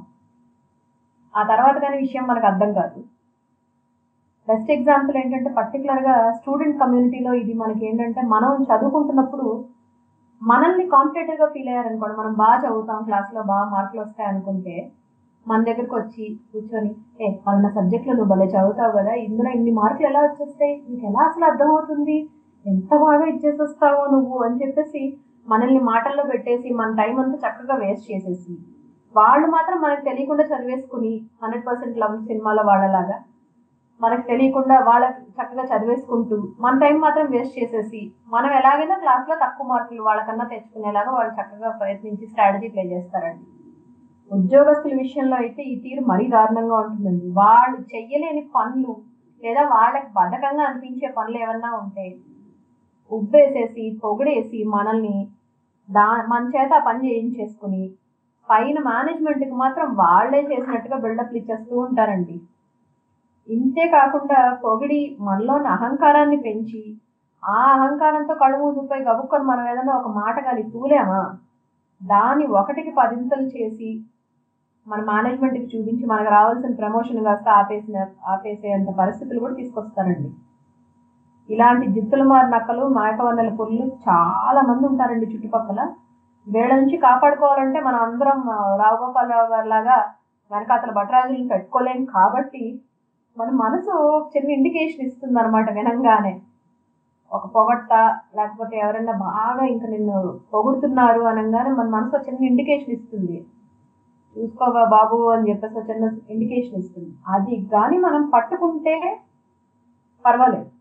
ఆ తర్వాత కానీ విషయం మనకు అర్థం కాదు బెస్ట్ ఎగ్జాంపుల్ ఏంటంటే పర్టికులర్గా స్టూడెంట్ కమ్యూనిటీలో ఇది మనకి ఏంటంటే మనం చదువుకుంటున్నప్పుడు మనల్ని కాంపిటేటివ్గా ఫీల్ అయ్యారనుకోండి మనం బాగా చదువుతాం క్లాస్లో బాగా మార్కులు వస్తాయి అనుకుంటే మన దగ్గరకు వచ్చి కూర్చొని ఏ పలానా సబ్జెక్ట్లో నువ్వు భలే చదువుతావు కదా ఇందులో ఇన్ని మార్కులు ఎలా వచ్చేస్తాయి నీకు ఎలా అసలు అర్థమవుతుంది ఎంత బాగా ఇచ్చేసి వస్తావో నువ్వు అని చెప్పేసి మనల్ని మాటల్లో పెట్టేసి మన టైం అంతా చక్కగా వేస్ట్ చేసేసి వాళ్ళు మాత్రం మనకు తెలియకుండా చదివేసుకుని హండ్రెడ్ పర్సెంట్ లవ్ సినిమాలో వాళ్ళలాగా మనకు తెలియకుండా వాళ్ళకి చక్కగా చదివేసుకుంటూ మన టైం మాత్రం వేస్ట్ చేసేసి మనం ఎలాగైనా క్లాస్లో తక్కువ మార్కులు వాళ్ళకన్నా తెచ్చుకునేలాగా వాళ్ళు చక్కగా ప్రయత్నించి స్ట్రాటజీ ప్లే చేస్తారండి ఉద్యోగస్తుల విషయంలో అయితే ఈ తీరు మరీ దారుణంగా ఉంటుందండి వాళ్ళు చెయ్యలేని పనులు లేదా వాళ్ళకి బద్ధకంగా అనిపించే పనులు ఏమన్నా ఉంటే ఉబ్బేసేసి పొగిడేసి మనల్ని దా మన చేత ఆ పని చేయించేసుకుని పైన మేనేజ్మెంట్కి మాత్రం వాళ్ళే చేసినట్టుగా బిల్డప్లు ఇచ్చేస్తూ ఉంటారండి ఇంతే కాకుండా పొగిడి మనలోని అహంకారాన్ని పెంచి ఆ అహంకారంతో కళ్ళు మూసుకుపోయి గబుక్కొని మనం ఏదైనా ఒక మాట కానీ తూలేమా దాన్ని ఒకటికి పదింతలు చేసి మన మేనేజ్మెంట్కి చూపించి మనకు రావాల్సిన ప్రమోషన్ కాస్త ఆపేసిన ఆపేసేంత పరిస్థితులు కూడా తీసుకొస్తారండి ఇలాంటి జిత్తుల మారి నక్కలు మాయకవన్నెల పుల్లు చాలా మంది ఉంటారండి చుట్టుపక్కల వీళ్ళ నుంచి కాపాడుకోవాలంటే మనం అందరం ఆ, రావుగోపాలరావు గారి లాగా వెనకాతల భట్రాజులను పెట్టుకోలేం కాబట్టి మన మనసు చిన్న ఇండికేషన్ ఇస్తుంది అనమాట వినంగానే ఒక పొగట్ట లేకపోతే ఎవరైనా బాగా ఇంకా నిన్ను పొగుడుతున్నారు అనగానే మన మనసు ఒక చిన్న ఇండికేషన్ ఇస్తుంది చూసుకోవా బాబు అని చెప్పేసి ఒక చిన్న ఇండికేషన్ ఇస్తుంది అది కానీ మనం పట్టుకుంటే పర్వాలేదు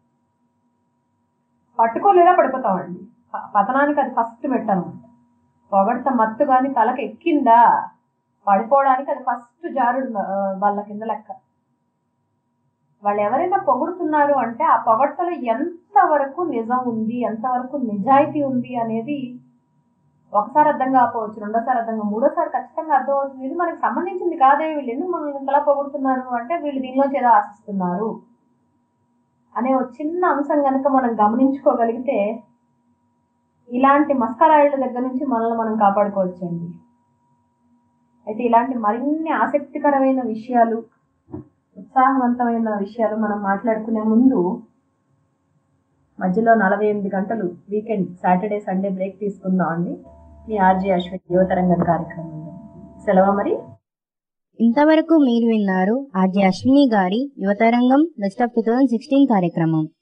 పట్టుకోలేదా పడిపోతామండి ప- పతనానికి అది ఫస్ట్ పెట్టనమాట పొగడత మత్తు కానీ తలకు ఎక్కిందా పడిపోవడానికి అది ఫస్ట్ జారుడు ఆ, వాళ్ళ కింద లెక్క వాళ్ళు ఎవరైనా పొగుడుతున్నారు అంటే ఆ పొగడ్తలో ఎంతవరకు నిజం ఉంది ఎంతవరకు నిజాయితీ ఉంది అనేది ఒకసారి అర్థం కాకపోవచ్చు రెండోసారి అర్థం కాదు మూడోసారి ఖచ్చితంగా అర్థం అవుతుంది ఇది మనకి సంబంధించింది కాదే వీళ్ళు ఎందుకు మనల్ని ఇంతలా పొగుడుతున్నారు అంటే వీళ్ళు దీనిలోంచి ఏదో ఆశిస్తున్నారు అనే ఒక చిన్న అంశం కనుక మనం గమనించుకోగలిగితే ఇలాంటి మస్కరాయిల దగ్గర నుంచి మనల్ని మనం కాపాడుకోవచ్చండి అయితే ఇలాంటి మరిన్ని ఆసక్తికరమైన విషయాలు ఉత్సాహవంతమైన విషయాలు మనం మాట్లాడుకునే ముందు మధ్యలో నలభై ఎనిమిది గంటలు వీకెండ్ సాటర్డే సండే బ్రేక్ తీసుకుందాం అండి మీ ఆర్జీ అశ్విన్ యువతరంగం కార్యక్రమంలో సెలవు మరి ఇంతవరకు మీరు విన్నారు ఆర్జే అశ్విని గారి Yuvatarangam best of two thousand sixteen కార్యక్రమం